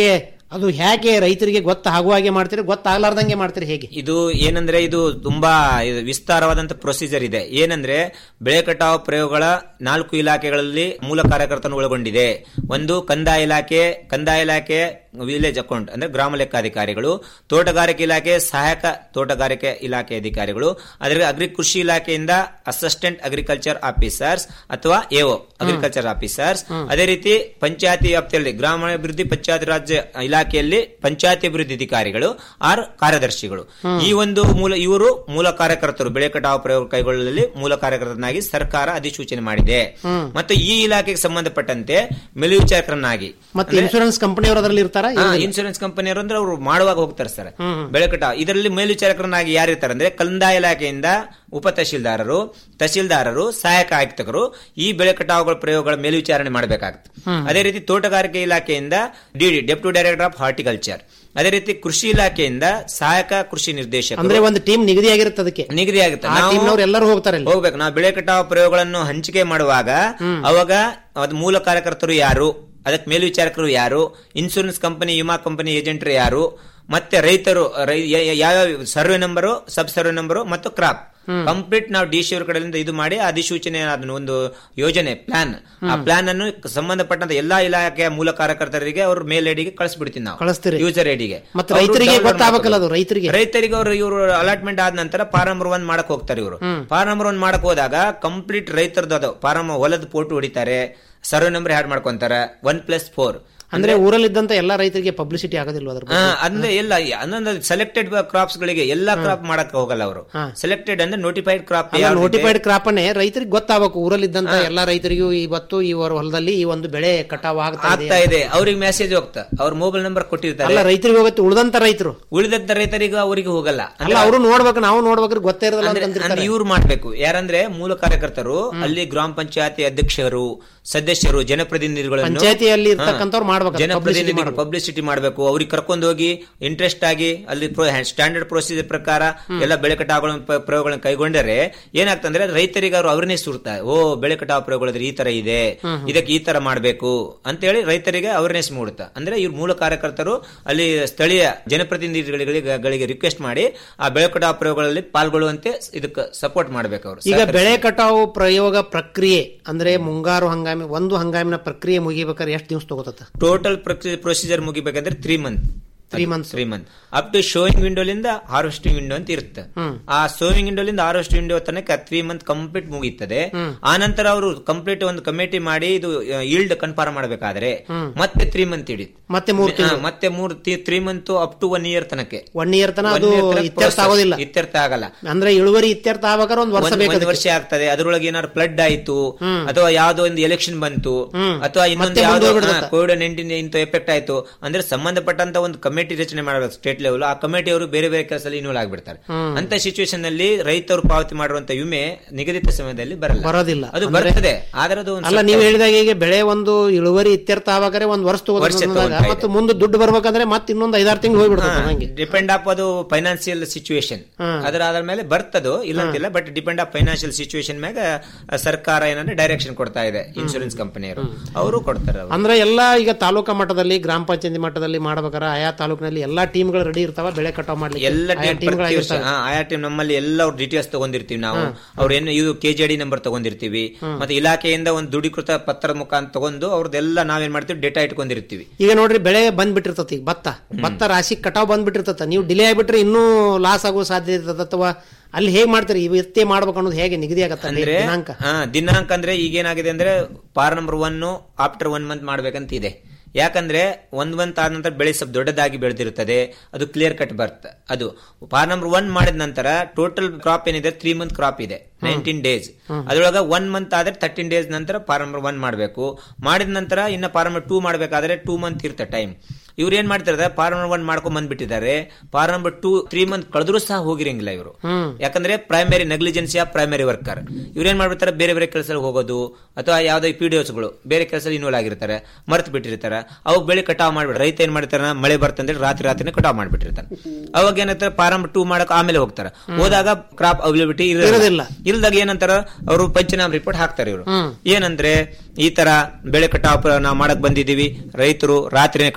K: ಅದು ಹೇಗೆ ರೈತರಿಗೆ ಗೊತ್ತಾಗುವ ಹಾಗೆ ಮಾಡ್ತೀರಿ ಗೊತ್ತಾಗ್ಲಾರ್ದಂಗೆ ಮಾಡ್ತೀರಿ ಹೇಗೆ
B: ಇದು ಏನಂದ್ರೆ ಇದು ತುಂಬಾ ಇದು ವಿಸ್ತಾರವಾದಂತ ಪ್ರೊಸೀಜರ್ ಇದೆ ಏನಂದ್ರೆ ಬೆಳೆ ಕಟಾವು ಪ್ರಯೋಗಗಳ ನಾಲ್ಕು ಇಲಾಖೆಗಳಲ್ಲಿ ಮೂಲ ಕಾರ್ಯಕರ್ತನ ಒಳಗೊಂಡಿದೆ ಒಂದು ಕಂದಾಯ ಇಲಾಖೆ ಕಂದಾಯ ಇಲಾಖೆ ವಿಲೇಜ್ ಅಕೌಂಟ್ ಅಂದ್ರೆ ಗ್ರಾಮ ಲೆಕ್ಕಾಧಿಕಾರಿಗಳು ತೋಟಗಾರಿಕೆ ಇಲಾಖೆ ಸಹಾಯಕ ತೋಟಗಾರಿಕೆ ಇಲಾಖೆ ಅಧಿಕಾರಿಗಳು ಅದರ ಅಗ್ರಿ ಕೃಷಿ ಇಲಾಖೆಯಿಂದ ಅಸಿಸ್ಟೆಂಟ್ ಅಗ್ರಿಕಲ್ಚರ್ ಆಫೀಸರ್ಸ್ ಅಥವಾ ಎಒ ಅಗ್ರಿಕಲ್ಚರ್ ಆಫೀಸರ್ಸ್ ಅದೇ ರೀತಿ ಪಂಚಾಯತಿ ವ್ಯಾಪ್ತಿಯಲ್ಲಿ ಗ್ರಾಮಾಭಿವೃದ್ಧಿ ಪಂಚಾಯತ್ ರಾಜ್ಯ ಇಲಾಖೆಯಲ್ಲಿ ಪಂಚಾಯತಿ ಅಭಿವೃದ್ಧಿ ಅಧಿಕಾರಿಗಳು ಆರ್ ಕಾರ್ಯದರ್ಶಿಗಳು ಈ ಒಂದು ಮೂಲ ಇವರು ಮೂಲ ಕಾರ್ಯಕರ್ತರು ಬೆಳೆ ಕಟಾವು ಪ್ರಯೋಗ ಕೈಗೊಳ್ಳಲಿ ಮೂಲ ಕಾರ್ಯಕರ್ತನಾಗಿ ಸರ್ಕಾರ ಅಧಿಸೂಚನೆ ಮಾಡಿದೆ ಮತ್ತು ಈ ಇಲಾಖೆಗೆ ಸಂಬಂಧಪಟ್ಟಂತೆ ಮೇಲ್ವಿಚಾರಕರನ್ನಾಗಿ
K: ಮತ್ತೆ ಇನ್ಶೂರೆನ್ಸ್ ಕಂಪನಿಯವರು ಅದರಲ್ಲಿ ಇರ್ತಾರ
B: ಇನ್ಶೂರೆನ್ಸ್ ಕಂಪನಿಯವರು ಅಂದ್ರೆ ಅವರು ಮಾಡುವಾಗ ಹೋಗ್ತಾರೆ ಸರ್ ಬೆಳೆ ಕಟಾವು ಇದರಲ್ಲಿ ಮೇಲ್ವಿಚಾರಕರನ್ನಾಗಿ ಯಾರಿರ್ತಾರೆ ಅಂದ್ರೆ ಕಂದಾಯ ಇಲಾಖೆಯಿಂದ ಉಪ ತಹಶೀಲ್ದಾರರು ತಹಶೀಲ್ದಾರರು ಸಹಾಯಕ ಆಯುಕ್ತರು ಈ ಬೆಳೆ ಕಟಾವುಗಳ ಪ್ರಯೋಗಗಳ ಮೇಲ್ವಿಚಾರಣೆ ಮಾಡಬೇಕಾಗುತ್ತೆ ಅದೇ ರೀತಿ ತೋಟಗಾರಿಕೆ ಇಲಾಖೆಯಿಂದ DD deputy director of horticulture ಅದೇ ರೀತಿ ಕೃಷಿ ಇಲಾಖೆಯಿಂದ ಸಹಾಯಕ ಕೃಷಿ ನಿರ್ದೇಶಕ
K: ಅಂದ್ರೆ ಒಂದು ಟೀಮ್ ನಿಗದಿ ಆಗಿರುತ್ತೆ ಅದಕ್ಕೆ
B: ನಿಗದಿ ಆಗುತ್ತೆ
K: ಆ
B: ನಾವು-
K: ಟೀಮ್ನವ್ರು ಎಲ್ಲರೂ ಹೋಗ್ತಾರೆ ಅಲ್ಲಿ.
B: ಹೋಗ್ಬೇಕು ನಾವು ಬೆಳೆ ಕಟಾವು ಪ್ರಯೋಗಗಳನ್ನು ಹಂಚಿಕೆ ಮಾಡುವಾಗ ಅವಾಗ ಅದು ಮೂಲ ಕಾರ್ಯಕರ್ತರು ಯಾರು ಅದಕ್ಕೆ ಮೇಲ್ವಿಚಾರಕರು ಯಾರು ಇನ್ಶೂರೆನ್ಸ್ ಕಂಪನಿ ವಿಮಾ ಕಂಪನಿ ಏಜೆಂಟರು ಯಾರು ಮತ್ತೆ ರೈತರು ರೈ- ಯ- ಯ- ಯಾವ್ಯಾವ survey number sub survey number ಮತ್ತು ಕ್ರಾಪ್ ಕಂಪ್ಲೀಟ್ ನಾವು ಡಿ ಸಿ ಅವ್ರ ಕಡೆಯಿಂದ ಇದು ಮಾಡಿ ಅಧಿಸೂಚನೆ ಅದನ್ನ ಒಂದು ಯೋಜನೆ ಪ್ಲಾನ್ ಆ ಪ್ಲಾನ್ ಅನ್ನು ಸಂಬಂಧಪಟ್ಟಂತ ಎಲ್ಲಾ ಇಲಾಖೆಯ ಮೂಲ ಕಾರ್ಯಕರ್ತರಿಗೆ ಅವ್ರ ಮೇಲ್ ಐಡಿಗೆ ಕಳಿಸ್ಬಿಡ್ತೀವಿ ನಾವು
K: ಕಳಿಸ್ತೀರಿ.
B: ಯೂಸರ್ ಐಡಿಗೆ
K: ಮತ್ತೆ ರೈತರಿಗೆ ಗೊತ್ತಾಗಬೇಕಲ್ಲ ಅದು ರೈತರಿಗೆ
B: ರೈತರಿಗೆ ಅವರು ಇವರು ಅಲಾಟ್ಮೆಂಟ್ ಆದ ನಂತರ ಫಾರಂ ನಂಬರ್ ಒನ್ ಮಾಡಕ್ ಹೋಗ್ತಾರೆ ಇವರು ಫಾರಂ ನಂಬರ್ ಒನ್ ಮಾಡಕ್ ಹೋದಾಗ ಕಂಪ್ಲೀಟ್ ರೈತರದ್ದು ಅದು ಫಾರಂ ಹೊಲದ ಫೋಟೋ ಹೊಡಿತಾರೆ ಸರ್ವೆ ನಂಬರ್ ಹ್ಯಾಡ್ ಮಾಡ್ಕೊಂತಾರೆ ಒನ್ ಪ್ಲಸ್ ಫೋರ್
K: ಅಂದ್ರೆ ಊರಲ್ಲಿದ್ದಂತ ಎಲ್ಲಾ ರೈತರಿಗೆ ಪಬ್ಲಿಸಿಟಿ ಆಗೋದಿಲ್ವ ಅದ್ರ ಬಗ್ಗೆ?
B: ಅಂದ್ರೆ ಎಲ್ಲ ಅನ್ನೊಂದು ಸೆಲೆಕ್ಟೆಡ್ ಕ್ರಾಪ್ಸ್ ಗಳಿಗೆ ಎಲ್ಲಾ ಕ್ರಾಪ್ ಮಾಡಕ್ ಹೋಗಲ್ಲ ಅವರು ಸೆಲೆಕ್ಟೆಡ್ ಅಂದ್ರೆ ನೋಟಿಫೈಡ್ ಕ್ರಾಪ್
K: ನೋಟಿಫೈಡ್ ಕ್ರಾಪ್ ಅನ್ನೇ ರೈತರಿಗೆ ಗೊತ್ತಾಗಬೇಕು ಊರಲ್ಲಿದ್ದಂತ ಎಲ್ಲಾ ರೈತರಿಗೂ ಇವತ್ತು ಈ ವರ- ಹೊಲದಲ್ಲಿ ಈ ಒಂದು ಬೆಳೆ ಕಟಾವ್ ಆಗ್ತಾ
B: ಆಗ್ತಾ ಇದೆ ಅವ್ರಿಗೆ ಮೆಸೇಜ್ ಹೋಗ್ತಾ ಅವ್ರ ಮೊಬೈಲ್ ನಂಬರ್
K: ಅಲ್ಲ
B: ಕೊಟ್ಟಿರ್ತಾರೆ
K: ರೈತರಿಗೆ ಹೋಗುತ್ತೆ ಉಳಿದಂತ ರೈತರು
B: ಉಳಿದದ್ದ ರೈತರಿಗೆ ಅವರಿಗೆ ಹೋಗಲ್ಲ
K: ಅಲ್ಲ ಅವರು ನೋಡ್ಬೇಕು ನಾವು ನೋಡ್ಬೇಕ್ರೆ ಗೊತ್ತೇ ಇರೋದಿಲ್ಲ ಅಂತ ಅಂತಿರ್ತಾರೆ.
B: ಇವ್ರು ಮಾಡ್ಬೇಕು ಯಾರಂದ್ರೆ ಮೂಲ ಕಾರ್ಯಕರ್ತರು ಅಲ್ಲಿ ಗ್ರಾಮ ಪಂಚಾಯತಿ ಅಧ್ಯಕ್ಷರು ಸದಸ್ಯರು ಜನಪ್ರತಿನಿಧಿಗಳನ್ನು
K: ಪಂಚಾಯತಿಯಲ್ಲಿ ಇರ್ತಕ್ಕಂಥವ್ರು ಮಾಡ್ಬೇಕು, ಅದು publicity
B: ಜನಪ್ರತಿನಿಧಿಗಳು ಪಬ್ಲಿಸಿಟಿ ಮಾಡಬೇಕು ಅವ್ರಿಗೆ ಕರ್ಕೊಂಡು ಹೋಗಿ ಇಂಟ್ರೆಸ್ಟ್ ಆಗಿ ಅಲ್ಲಿ ಸ್ಟ್ಯಾಂಡರ್ಡ್ ಪ್ರೊಸೀಜರ್ ಪ್ರಕಾರ ಎಲ್ಲ ಬೆಳೆ ಕಟಾವುಗಳ ಪ- ಪ್ರಯೋಗಗಳನ್ನು ಕೈಗೊಂಡರೆ ಏನಾಗ್ತಂದ್ರೆ ರೈತರಿಗೆ ಅವರು ಅವೇರ್ನೆಸ್ ಇರ್ತಾರೆ ಓ ಬೆಳೆ ಕಟಾವು ಪ್ರಯೋಗಗಳಿದ್ರೆ ಈ ತರ ಇದೆ ಇದಕ್ಕೆ ಈ ತರ ಮಾಡಬೇಕು ಅಂತೇಳಿ ರೈತರಿಗೆ ಅವೇರ್ನೆಸ್ ಮೂಡುತ್ತೆ ಅಂದ್ರೆ ಇವ್ರ ಮೂಲ ಕಾರ್ಯಕರ್ತರು ಅಲ್ಲಿ ಸ್ಥಳೀಯ ಜನಪ್ರತಿನಿಧಿಗಳಿಗೆ ಗಳಿಗೆ ರಿಕ್ವೆಸ್ಟ್ ಮಾಡಿ ಆ ಬೆಳೆ ಕಟಾವು ಪ್ರಯೋಗಗಳಲ್ಲಿ ಪಾಲ್ಗೊಳ್ಳುವಂತೆ ಇದಕ್ಕೆ ಸಪೋರ್ಟ್ ಮಾಡ್ಬೇಕು ಅವರು
K: ಈಗ ಬೆಳೆ ಕಟಾವು ಪ್ರಯೋಗ ಪ್ರಕ್ರಿಯೆ ಅಂದ್ರೆ ಮುಂಗಾರು ಹಂಗಾಮಿ ಒಂದು ಹಂಗಾಮಿನ ಪ್ರಕ್ರಿಯೆ ಮುಗಿಬೇಕಾದ್ರೆ ಎಷ್ಟು ದಿವಸ ತಗೋತತ್ತ
B: ಟೋಟಲ್ ಪ್ರೊಸೀಜರ್ ಮುಗಿಬೇಕಂದ್ರೆ three month
K: three months
B: three month up to sowing ವಿಂಡೋಲಿಂದ ಹಾರ್ವೆಸ್ಟಿಂಗ್ ವಿಂಡೋ ಅಂತ ಇರುತ್ತೆ ಆ ಸೋವಿಂಗ್ ವಿಂಡೋಲಿಂದ ಹಾರ್ವೆಸ್ಟಿಂಗ್ ವಿಂಡೋ ತನಕ ತ್ರೀ ಮಂತ್ ಕಂಪ್ಲೀಟ್ ಮುಗೀತದೆ ಆ ನಂತರ ಅವರು ಕಂಪ್ಲೀಟ್ ಒಂದು ಕಮಿಟಿ ಮಾಡಿ ಇದು ಈಲ್ಡ್ ಕನ್ಫರ್ಮ್ ಮಾಡಬೇಕಾದ್ರೆ ಮತ್ತೆ ತ್ರೀ ಮಂತ್ ಹಿಡಿತು
K: ಮತ್ತೆ ಮೂರ್ ತಿಂಗಳು.
B: ಮತ್ತೆ ಮೂರ್ three month up to one year ತನಕ
K: ಒನ್ ಇಯರ್ ತನ
B: One
K: ಅದು
B: year ತನಕ
K: ಇತ್ಯರ್ಥ
B: process.
K: ಆಗೋದಿಲ್ಲ
B: ಇತ್ಯರ್ಥ ಆಗಲ್ಲ
K: ಅಂದ್ರೆ ಇಳುವರಿ ಇತ್ಯರ್ಥ ಆಗ್ಬೇಕಾದ್ರೆ ಒಂದ್ ವರ್ಷ
B: ಒಂದ್-
K: ಬೇಕು
B: ಒಂದ್
K: ಅದಕ್ಕೆ.
B: ವರ್ಷ ಆಗ್ತದೆ ಅದ್ರೊಳಗೆ ಏನಾದ್ರು ಫ್ಲಡ್ ಆಯ್ತು ಅಥವಾ ಯಾವ್ದೋ ಒಂದು ಎಲೆಕ್ಷನ್ ಬಂತು ಅಥವಾ ಇನ್ನೊಂದು
K: ಮತ್ತೆ
B: ಯಾವ್ದೋ
K: ಮುಂದೋಗ್ಬಿಡುತ್ತೆ.
B: ಕೋವಿಡ್ ನೈನ್ಟೀನ್ ಇಂತ ಎಫೆಕ್ಟ್ ಆಯ್ತು ಅಂದ್ರೆ ಸಂಬಂಧಪಟ್ಟಂತ ಒಂದು ಕಮಿಟಿ ರಚನೆ ಮಾಡಬೇಕು ಸ್ಟೇಟ್ ಲೆವೆಲ್ ಆ ಕಮಿಟಿ ಅವರು ಬೇರೆ ಬೇರೆ ಕೆಲಸದಲ್ಲಿ ಇನ್ವಾಲ್ವ್ ಆಗ್ಬಿಡ್ತಾರೆ ಅಂತ ಸಿಚುವೇಶನ್ ನಲ್ಲಿ ರೈತರು ಪಾವತಿ ಮಾಡುವಂತ ವಿಮೆ ನಿಗದಿತ ಸಮಯದಲ್ಲಿ ಬರಲ್ಲ
K: ಬರೋದಿಲ್ಲ.
B: ಅದು
K: ಅಂದ್ರೆ-
B: ಬರ್ತದೆ ಆದ್ರೆ ಅದು ಒಂದ್
K: ಅಲ್ಲ
B: ಸ್ವಲ್ಪ-
K: ನೀವು ಹೇಳಿದಾಗ ಈಗ ಬೆಳೆ ಒಂದು ಇಳುವರಿ ಇತ್ಯರ್ಥ ಆಗ್ಬೇಕಾದ್ರೆ ಒಂದ್ ವರ್ಷ
B: ವರ್ಷ
K: ತಗೋದಾಗ
B: ತಗೊಂತಾ ಇದೆ.
K: ಮತ್ತೆ ಮುಂದೆ ದುಡ್ಡು ಬರ್ಬೇಕಂದ್ರೆ ಮತ್ತೆ ಇನ್ನೊಂದು ಐದಾರು ತಿಂಗಳು ಹೋಗ್ಬಿಡ್ತದೆ ಹಂಗೆ
B: ಡಿಪೆಂಡ್ ಆಪ್ ಅದು ಫೈನಾನ್ಸಿಯಲ್ ಸಿಚುವೇಶನ್ ಅದರ ಅದ್ರ ಮೇಲೆ ಬರ್ತದು ಇಲ್ಲಂತಿಲ್ಲ but depend of financial situation ಮ್ಯಾಗ ಆ, ಸರ್ಕಾರ ಏನಂದ್ರೆ ಡೈರೆಕ್ಷನ್ ಕೊಡ್ತಾ ಇದೆ ಇನ್ಶೂರೆನ್ಸ್ ಕಂಪನಿಯವರು ಅವರು ಕೊಡ್ತಾರೆ ಅವ್ರು.
K: ಅಂದ್ರೆ ಎಲ್ಲಾ ಈಗ ತಾಲೂಕಾ ಮಟ್ಟದಲ್ಲಿ ಗ್ರಾಮ ಪಂಚಾಯತಿ ಮಟ್ಟದಲ್ಲಿ ಮಾಡ್ಬೇಕಾದ್ರೆ ಆಯಾ ತಾಲೂಕಿನಲ್ಲಿ ಎಲ್ಲಾ ಟೀಮ್ಗಳು ರೆಡಿ ಇರ್ತಾವ ಬೆಳೆ ಕಟಾವ್ ಮಾಡ್ಲಿಕ್ಕೆ
B: ಎಲ್ಲ
K: ಆಯಾ
B: ಟೀಮ್ ಪ್ರತಿ ವರ್ಷ
K: ಟೀಮ್ಗಳಾಗಿರ್ತಾವೆ
B: ಹಾ, ಆಯಾ ಟೀಮ್ ನಮ್ಮಲ್ಲಿ ಎಲ್ಲ ಅವ್ರ ಡೀಟೇಲ್ಸ್ ತಗೊಂಡಿರ್ತೀವಿ ನಾವು ಅವ್ರ ಏನು ಇದು ಕೆಜೆಡಿ ನಂಬರ್ ತಗೊಂಡಿರ್ತೀವಿ ಮತ್ತೆ ಇಲಾಖೆಯಿಂದ ಒಂದು ದೃಢೀಕೃತ ಪತ್ರದ ಮುಖಾಂತರ ತಗೊಂಡು ಅವ್ರದ್ದೆಲ್ಲ ನಾವೇನ್ ಮಾಡ್ತೀವಿ ಡೇಟಾ ಇಟ್ಕೊಂಡಿರ್ತೀವಿ
K: ಈಗ ನೋಡ್ರಿ ಬೆಳೆ ಬಂದ್ಬಿಟ್ಟಿರ್ತತಿ ಈಗ ಭತ್ತ ಭತ್ತ ರಾಶಿ ಕಟಾವ್ ಬಂದ್ಬಿಟ್ಟಿರ್ತತ ನೀವು ಡಿಲೇ ಆಗ್ಬಿಟ್ರೆ ಇನ್ನೂ ಲಾಸ್ ಆಗೋ ಸಾಧ್ಯತೆ ಇರ್ತದೆ ಅಥವಾ ಅಲ್ಲಿ ಹೇಗ್ ಮಾಡ್ತೀರಿ ಇವತ್ತೇ ಮಾಡ್ಬೇಕು ಅನ್ನೋದು ಹೇಗೆ ನಿಗದಿ ಆಗತ್ತೆ ಅಲ್ಲಿ
B: ಅಂದ್ರೆ
K: ದಿನಾಂಕ
B: ಹಾ ದಿನಾಂಕ ಅಂದ್ರೆ ಈಗೇನಾಗಿದೆ ಅಂದ್ರೆ part number one after one month ಮಾಡ್ಬೇಕಂತ ಇದೆ ಯಾಕಂದ್ರೆ ಒಂದ್ ಮಂತ್ ಆದ ನಂತರ ಬೆಳೆ ಸ್ವಲ್ಪ ದೊಡ್ಡದಾಗಿ ಬೆಳೆದಿರುತ್ತದೆ ಅದು ಕ್ಲಿಯರ್ ಕಟ್ ಬರುತ್ತೆ ಅದು ಪಾರ್ ನಂಬರ್ ಒನ್ ಮಾಡಿದ ನಂತರ ಟೋಟಲ್ ಕ್ರಾಪ್ ಏನಿದೆ ತ್ರೀ ಮಂತ್ ಕ್ರಾಪ್ ಇದೆ ನೈನ್ಟೀನ್ ಡೇಸ್ ಅದ್ರೊಳಗ ಒನ್ ಮಂತ್ ಆದ್ರೆ ತರ್ಟೀನ್ ಡೇಸ್ ನಂತರ ಪಾರ್ ನಂಬರ್ ಒನ್ ಮಾಡಬೇಕು ಮಾಡಿದ ನಂತರ ಇನ್ನ ಪಾರ್ ನಂಬರ್ ಟೂ ಮಾಡ್ಬೇಕಾದ್ರೆ ಟೂ ಮಂತ್ ಇರುತ್ತೆ ಟೈಮ್ ಇವ್ರು ಏನ್ ಮಾಡ್ತಿದ್ದಾರೆ ಪಾರ್ ನಂಬರ್ ಒನ್ ಮಾಡ್ಕೊಂಡ್ ಬಂದ್ಬಿಟ್ಟಿದ್ದಾರೆ part number two three month ಕಳೆದ್ರು ಸಹ ಹೋಗಿರಂಗಿಲ್ಲ ಇವರು ಯಾಕಂದ್ರೆ primary negligence of primary worker ಇವ್ರು ಏನ್ ಮಾಡ್ಬಿಡ್ತಾರೆ ಬೇರೆ ಬೇರೆ ಕೆಲಸ ಹೋಗೋದು ಅಥವಾ ಯಾವ್ದೋ ಪಿ ಡಿ ಗಳು ಬೇರೆ ಕೆಲಸ ಇನ್ವಾಲ್ವ್ ಆಗಿರ್ತಾರೆ ಮರ್ತು ಬಿಟ್ಟಿರ್ತಾರೆ ಅವಾಗ ಬೆಳೆ ಕಟಾವ್ ಮಾಡ್ಬಿಡ್ತಾರೆ ರೈತ ಏನ್ ಮಾಡ್ತಾರೆ ಮಳೆ ಬರ್ತಂದ್ರೆ ರಾತ್ರಿ ರಾತ್ರಿನೇ ಕಟಾವ್ ಮಾಡ್ಬಿಟ್ಟಿರ್ತಾರೆ ಅವಾಗ ಏನಂತಾರೆ ಪಾರ್ ನಂಬರ್ ಟೂ ಮಾಡಕ್ ಆಮೇಲೆ ಹೋಗ್ತಾರೆ ಹೋದಾಗ ಕ್ರಾಪ್ ಅವೈಲಬಿಲಿಟಿ
K: ಇರೋದಿಲ್ಲ.
B: ಇಲ್ದಾಗ ಏನಂತಾರ ಅವರು ಪಂಚನಾಮ ರಿಪೋರ್ಟ್ ಹಾಕ್ತಾರೆ ಇವರು ಏನಂದ್ರೆ ಈ ತರ ಬೆಳೆ ಕಟಾವ್ ಪ್ರ- ನಾವು ಮಾಡಕ್ ಬಂದಿದೀವಿ ರೈತರು ರಾತ್ರಿನೇ ಕಟಾವ್ ಮಾಡಿದ್ದಾರೆ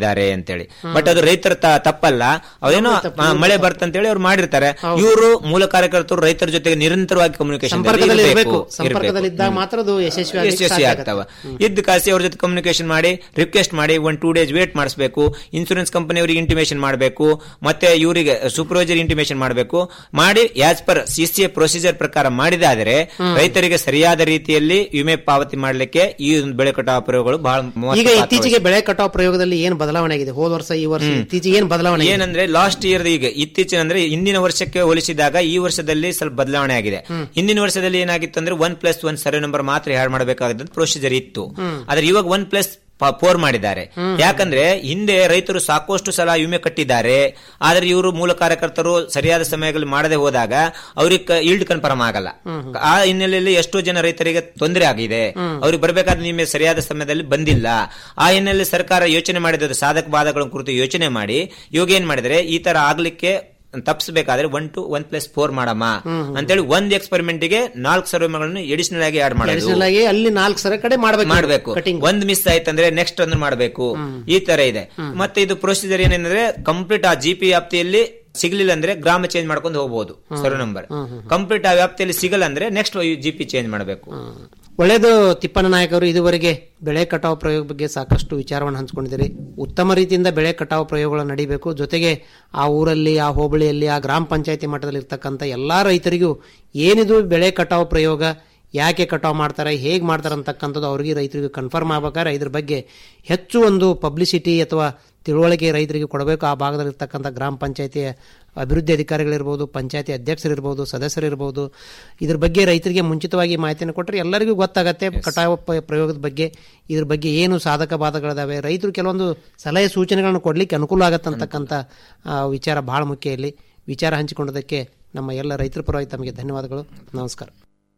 B: ಮಾಡಿದ್ದಾರೆ ಅಂತೇಳಿ ಬಟ್ ಅದು ರೈತರ ತ- ತಪ್ಪಲ್ಲ ಅವೇನೋ ಆ, ಮಳೆ ಬರ್ತಂತೇಳಿ ಅವ್ರು ಮಾಡಿರ್ತಾರೆ ಇವರು ಮೂಲ ಕಾರ್ಯಕರ್ತರು ರೈತರ ಜೊತೆಗೆ ನಿರಂತರವಾಗಿ ಕಮ್ಯುನಿಕೇಶನ್
K: ಸಂಪರ್ಕದಲ್ಲಿ ಇರಬೇಕು ಸಂಪರ್ಕದಲ್ಲಿ ಇದ್ದಾಗ ಮಾತ್ರ ಅದು ಯಶಸ್ವಿ
B: ಯಶಸ್ವಿ ಆಗ್ತಾವ ಇದ್ದ ಕಾಸಿ ಅವ್ರ ಜೊತೆ ಕಮ್ಯುನಿಕೇಶನ್ ಮಾಡಿ ರಿಕ್ವೆಸ್ಟ್ ಮಾಡಿ ಒನ್ ಟೂ ಡೇಸ್ ವೇಟ್ ಮಾಡಿಸಬೇಕು ಇನ್ಸೂರೆನ್ಸ್ ಕಂಪನಿ ಅವರಿಗೆ ಇಂಟಿಮೇಷನ್ ಮಾಡಬೇಕು ಮತ್ತೆ ಇವರಿಗೆ ಸೂಪರ್ವೈಸರ್ ಇಂಟಿಮೇಷನ್ ಮಾಡಬೇಕು ಮಾಡಿ as per C C A procedure ಪ್ರಕಾರ ಮಾಡಿದಾದರೆ ರೈತರಿಗೆ ಸರಿಯಾದ ರೀತಿಯಲ್ಲಿ ವಿಮೆ ಪಾವತಿ ಮಾಡಲಿಕ್ಕೆ ಈ ಒಂದು ಬೆಳೆ ಕಟಾವು ಪ್ರಯೋಗಗಳು ಬಹಳ ಮಹತ್ವ
K: ಈಗ
B: ಪಾತ್ರ
K: ಇತ್ತೀಚೆಗೆ ಬೆಳೆ ಕಟಾವು ಪ್ರಯೋಗದಲ್ಲಿ ಏನ್ ಬದಲಾವಣೆ ಆಗಿದೆ ಹೋದ ವರ್ಷ ಈ ವರ್ಷ ಇತ್ತೀಚೆಗೆ ಏನ್ ಬದಲಾವಣೆ ಆಗಿದೆ?
B: ಏನಂದ್ರೆ ಲಾಸ್ಟ್ ಇಯರ್ ಈಗ ಇತ್ತೀಚಿನ ಅಂದ್ರೆ ಹಿಂದಿನ ವರ್ಷಕ್ಕೆ ಹೋಲಿಸಿದಾಗ ಈ ವರ್ಷದಲ್ಲಿ ಸ್ವಲ್ಪ ಬದಲಾವಣೆ ಆಗಿದೆ ಹಿಂದಿನ ವರ್ಷದಲ್ಲಿ ಏನಾಗಿತ್ತು ಅಂದ್ರೆ one plus one survey number ಮಾತ್ರ ಹ್ಯಾಡ್ ಮಾಡಬೇಕಾದ ಪ್ರೊಸೀಜರ್ ಇತ್ತು ಆದ್ರೆ ಇವಾಗ ಒನ್ ಪ್ಲಸ್ ಫೋರ್ ಮಾಡಿದ್ದಾರೆ ಯಾಕಂದ್ರೆ ಹಿಂದೆ ರೈತರು ಸಾಕಷ್ಟು ಸಲ ವಿಮೆ ಕಟ್ಟಿದ್ದಾರೆ ಆದ್ರೆ ಇವರು ಮೂಲ ಕಾರ್ಯಕರ್ತರು ಸರಿಯಾದ ಸಮಯದಲ್ಲಿ ಮಾಡದೆ ಹೋದಾಗ ಅವ್ರಿಗೆ ಈಲ್ಡ್ ಕನ್ಫರ್ಮ್ ಆಗಲ್ಲ ಆ ಹಿನ್ನೆಲೆಯಲ್ಲಿ ಎಷ್ಟೋ ಜನ ರೈತರಿಗೆ ತೊಂದರೆ ಆಗಿದೆ ಅವ್ರಿಗೆ ಬರಬೇಕಾದ ವಿಮೆ ಸರಿಯಾದ ಸಮಯದಲ್ಲಿ ಬಂದಿಲ್ಲ ಆ ಹಿನ್ನೆಲೆಯಲ್ಲಿ ಸರ್ಕಾರ ಯೋಚನೆ ಮಾಡಿದ ಸಾಧಕ ಬಾಧಗಳ ಕುರಿತು ಯೋಚನೆ ಮಾಡಿ ಇವಾಗ ಏನ್ ಮಾಡಿದ್ರೆ ಈ ತರ ಆಗ್ಲಿಕ್ಕೆ ತಪ್ಪಿಸಬೇಕಾದ್ರೆ one to one plus four ಮಾಡಮ್ಮ ಅಂತೇಳಿ ಒಂದ್ ಎಕ್ಸ್ಪೆರಿಮೆಂಟ್ ಗೆ ನಾಲ್ಕು ಸರ್ವೆಗಳನ್ನು ಎಡಿಷನಲ್ ಆಗಿ ಆಡ್ ಮಾಡೋದು
K: Additional ಆಗಿ ಅಲ್ಲಿ ನಾಲ್ಕು ಸರ ಕಡೆ ಮಾಡ್ಬೇಕು
B: ಮಾಡ್ಬೇಕು ಒಂದ್ ಮಿಸ್ ಆಯ್ತಂದ್ರೆ ನೆಕ್ಸ್ಟ್ ಒಂದು ಮಾಡಬೇಕು ಈ ತರ ಇದೆ ಮತ್ತೆ ಇದು ಪ್ರೊಸೀಜರ್ ಏನಂದ್ರೆ ಕಂಪ್ಲೀಟ್ ಆ ಜಿ ಪಿ ವ್ಯಾಪ್ತಿಯಲ್ಲಿ ಸಿಗ್ಲಿಲ್ಲ ಅಂದ್ರೆ ಗ್ರಾಮ ಚೇಂಜ್ ಮಾಡ್ಕೊಂಡು ಹೋಗಬಹುದು ಸರ್ವೆ ನಂಬರ್ ಕಂಪ್ಲೀಟ್ ಆ ವ್ಯಾಪ್ತಿಯಲ್ಲಿ ಸಿಗಲ್ಲ ಅಂದ್ರೆ ನೆಕ್ಸ್ಟ್ ಜಿ ಪಿ ಚೇಂಜ್ ಮಾಡಬೇಕು
K: ಒಳ್ಳೇದು ತಿಪ್ಪನ ನಾಯಕರು ಇದುವರೆಗೆ ಬೆಳೆ ಕಟಾವು ಪ್ರಯೋಗ ಬಗ್ಗೆ ಸಾಕಷ್ಟು ವಿಚಾರವನ್ನು ಹಂಚ್ಕೊಂಡಿದ್ದೀರಿ ಉತ್ತಮ ರೀತಿಯಿಂದ ಬೆಳೆ ಕಟಾವು ಪ್ರಯೋಗಗಳು ನಡೀಬೇಕು ಜೊತೆಗೆ ಆ ಊರಲ್ಲಿ ಆ ಹೋಬಳಿಯಲ್ಲಿ ಆ ಗ್ರಾಮ ಪಂಚಾಯತಿ ಮಟ್ಟದಲ್ಲಿ ಇರ್ತಕ್ಕಂಥ ಎಲ್ಲಾ ರೈತರಿಗೂ ಏನಿದು ಬೆಳೆ ಕಟಾವು ಪ್ರಯೋಗ ಯಾಕೆ ಕಟಾವು ಮಾಡ್ತಾರೆ ಹೇಗೆ ಮಾಡ್ತಾರೆ ಅಂತಕ್ಕಂಥದ್ದು ಅವರಿಗೆ ರೈತರಿಗೆ ಕನ್ಫರ್ಮ್ ಆಗ್ಬೇಕಾದ್ರೆ ಇದ್ರ ಬಗ್ಗೆ ಹೆಚ್ಚು ಒಂದು ಪಬ್ಲಿಸಿಟಿ ಅಥವಾ ತಿಳುವಳಿಕೆ ರೈತರಿಗೆ ಕೊಡಬೇಕು ಆ ಭಾಗದಲ್ಲಿರ್ತಕ್ಕಂಥ ಗ್ರಾಮ ಪಂಚಾಯತಿಯ ಅಭಿವೃದ್ಧಿ ಅಧಿಕಾರಿಗಳಿರ್ಬೋದು ಪಂಚಾಯತಿ ಅಧ್ಯಕ್ಷರಿರ್ಬೋದು ಸದಸ್ಯರಿರ್ಬೋದು ಇದ್ರ ಬಗ್ಗೆ ರೈತರಿಗೆ ಮುಂಚಿತವಾಗಿ ಮಾಹಿತಿಯನ್ನು ಕೊಟ್ಟರೆ ಎಲ್ಲರಿಗೂ ಗೊತ್ತಾಗತ್ತೆ ಕಟಾವು ಪ- ಪ್ರಯೋಗದ ಬಗ್ಗೆ ಇದ್ರ ಬಗ್ಗೆ ಏನು ಸಾಧಕ ಬಾಧಗಳಿದಾವೆ ರೈತರು ಕೆಲವೊಂದು ಸಲಹೆ ಸೂಚನೆಗಳನ್ನು ಕೊಡಲಿಕ್ಕೆ ಅನುಕೂಲ ಆಗತ್ತೆ ಅಂತಕ್ಕಂಥ ಆ, ವಿಚಾರ ಬಹಳ ಮುಖ್ಯ ಇಲ್ಲಿ ವಿಚಾರ ಹಂಚಿಕೊಂಡದಕ್ಕೆ ನಮ್ಮ ಎಲ್ಲ ರೈತರ ಪರವಾಗಿ ತಮಗೆ ಧನ್ಯವಾದಗಳು ನಮಸ್ಕಾರ